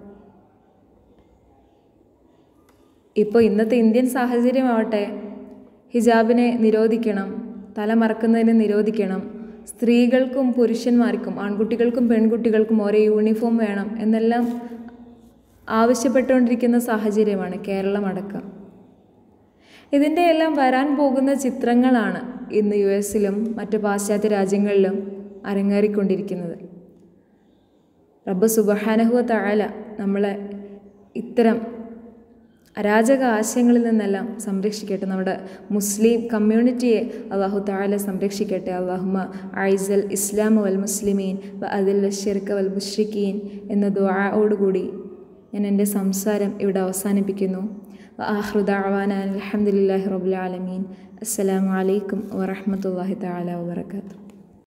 ഇപ്പോൾ ഇന്നത്തെ ഇന്ത്യൻ സാഹചര്യമാവട്ടെ ഹിജാബിനെ നിരോധിക്കണം തല മറക്കുന്നതിനെ നിരോധിക്കണം സ്ത്രീകൾക്കും പുരുഷന്മാർക്കും ആൺകുട്ടികൾക്കും പെൺകുട്ടികൾക്കും ഓരോ യൂണിഫോം വേണം എന്നെല്ലാം ആവശ്യപ്പെട്ടുകൊണ്ടിരിക്കുന്ന സാഹചര്യമാണ് കേരളം അടക്കം ഇതിൻ്റെ എല്ലാം വരാൻ പോകുന്ന ചിത്രങ്ങളാണ് ഇന്ന് യു എസിലും മറ്റ് പാശ്ചാത്യ രാജ്യങ്ങളിലും അരങ്ങേറിക്കൊണ്ടിരിക്കുന്നത് റബ്ബ് സുബഹാനഹുവ തഴല നമ്മളെ ഇത്തരം അരാജക ആശയങ്ങളിൽ നിന്നെല്ലാം സംരക്ഷിക്കട്ടെ നമ്മുടെ മുസ്ലിം കമ്മ്യൂണിറ്റിയെ അള്ളാഹു താല സംരക്ഷിക്കട്ടെ അള്ളാഹുമ ഐസൽ ഇസ്ലാം വൽ മുസ്ലിമീൻ വ അതിൽ ഷിർക്ക വൽ മുഷ്രിഖീൻ എന്ന ദുആയോടുകൂടി ഞാൻ എൻ്റെ സംസാരം ഇവിടെ അവസാനിപ്പിക്കുന്നു ആഹ്റുദാവാന അലഹമുല്ലാഹി റബുലാലമീൻ അസ്സലാമു അലൈക്കും വറഹമത്തല്ലാഹി താല വാബർക്കാത്തു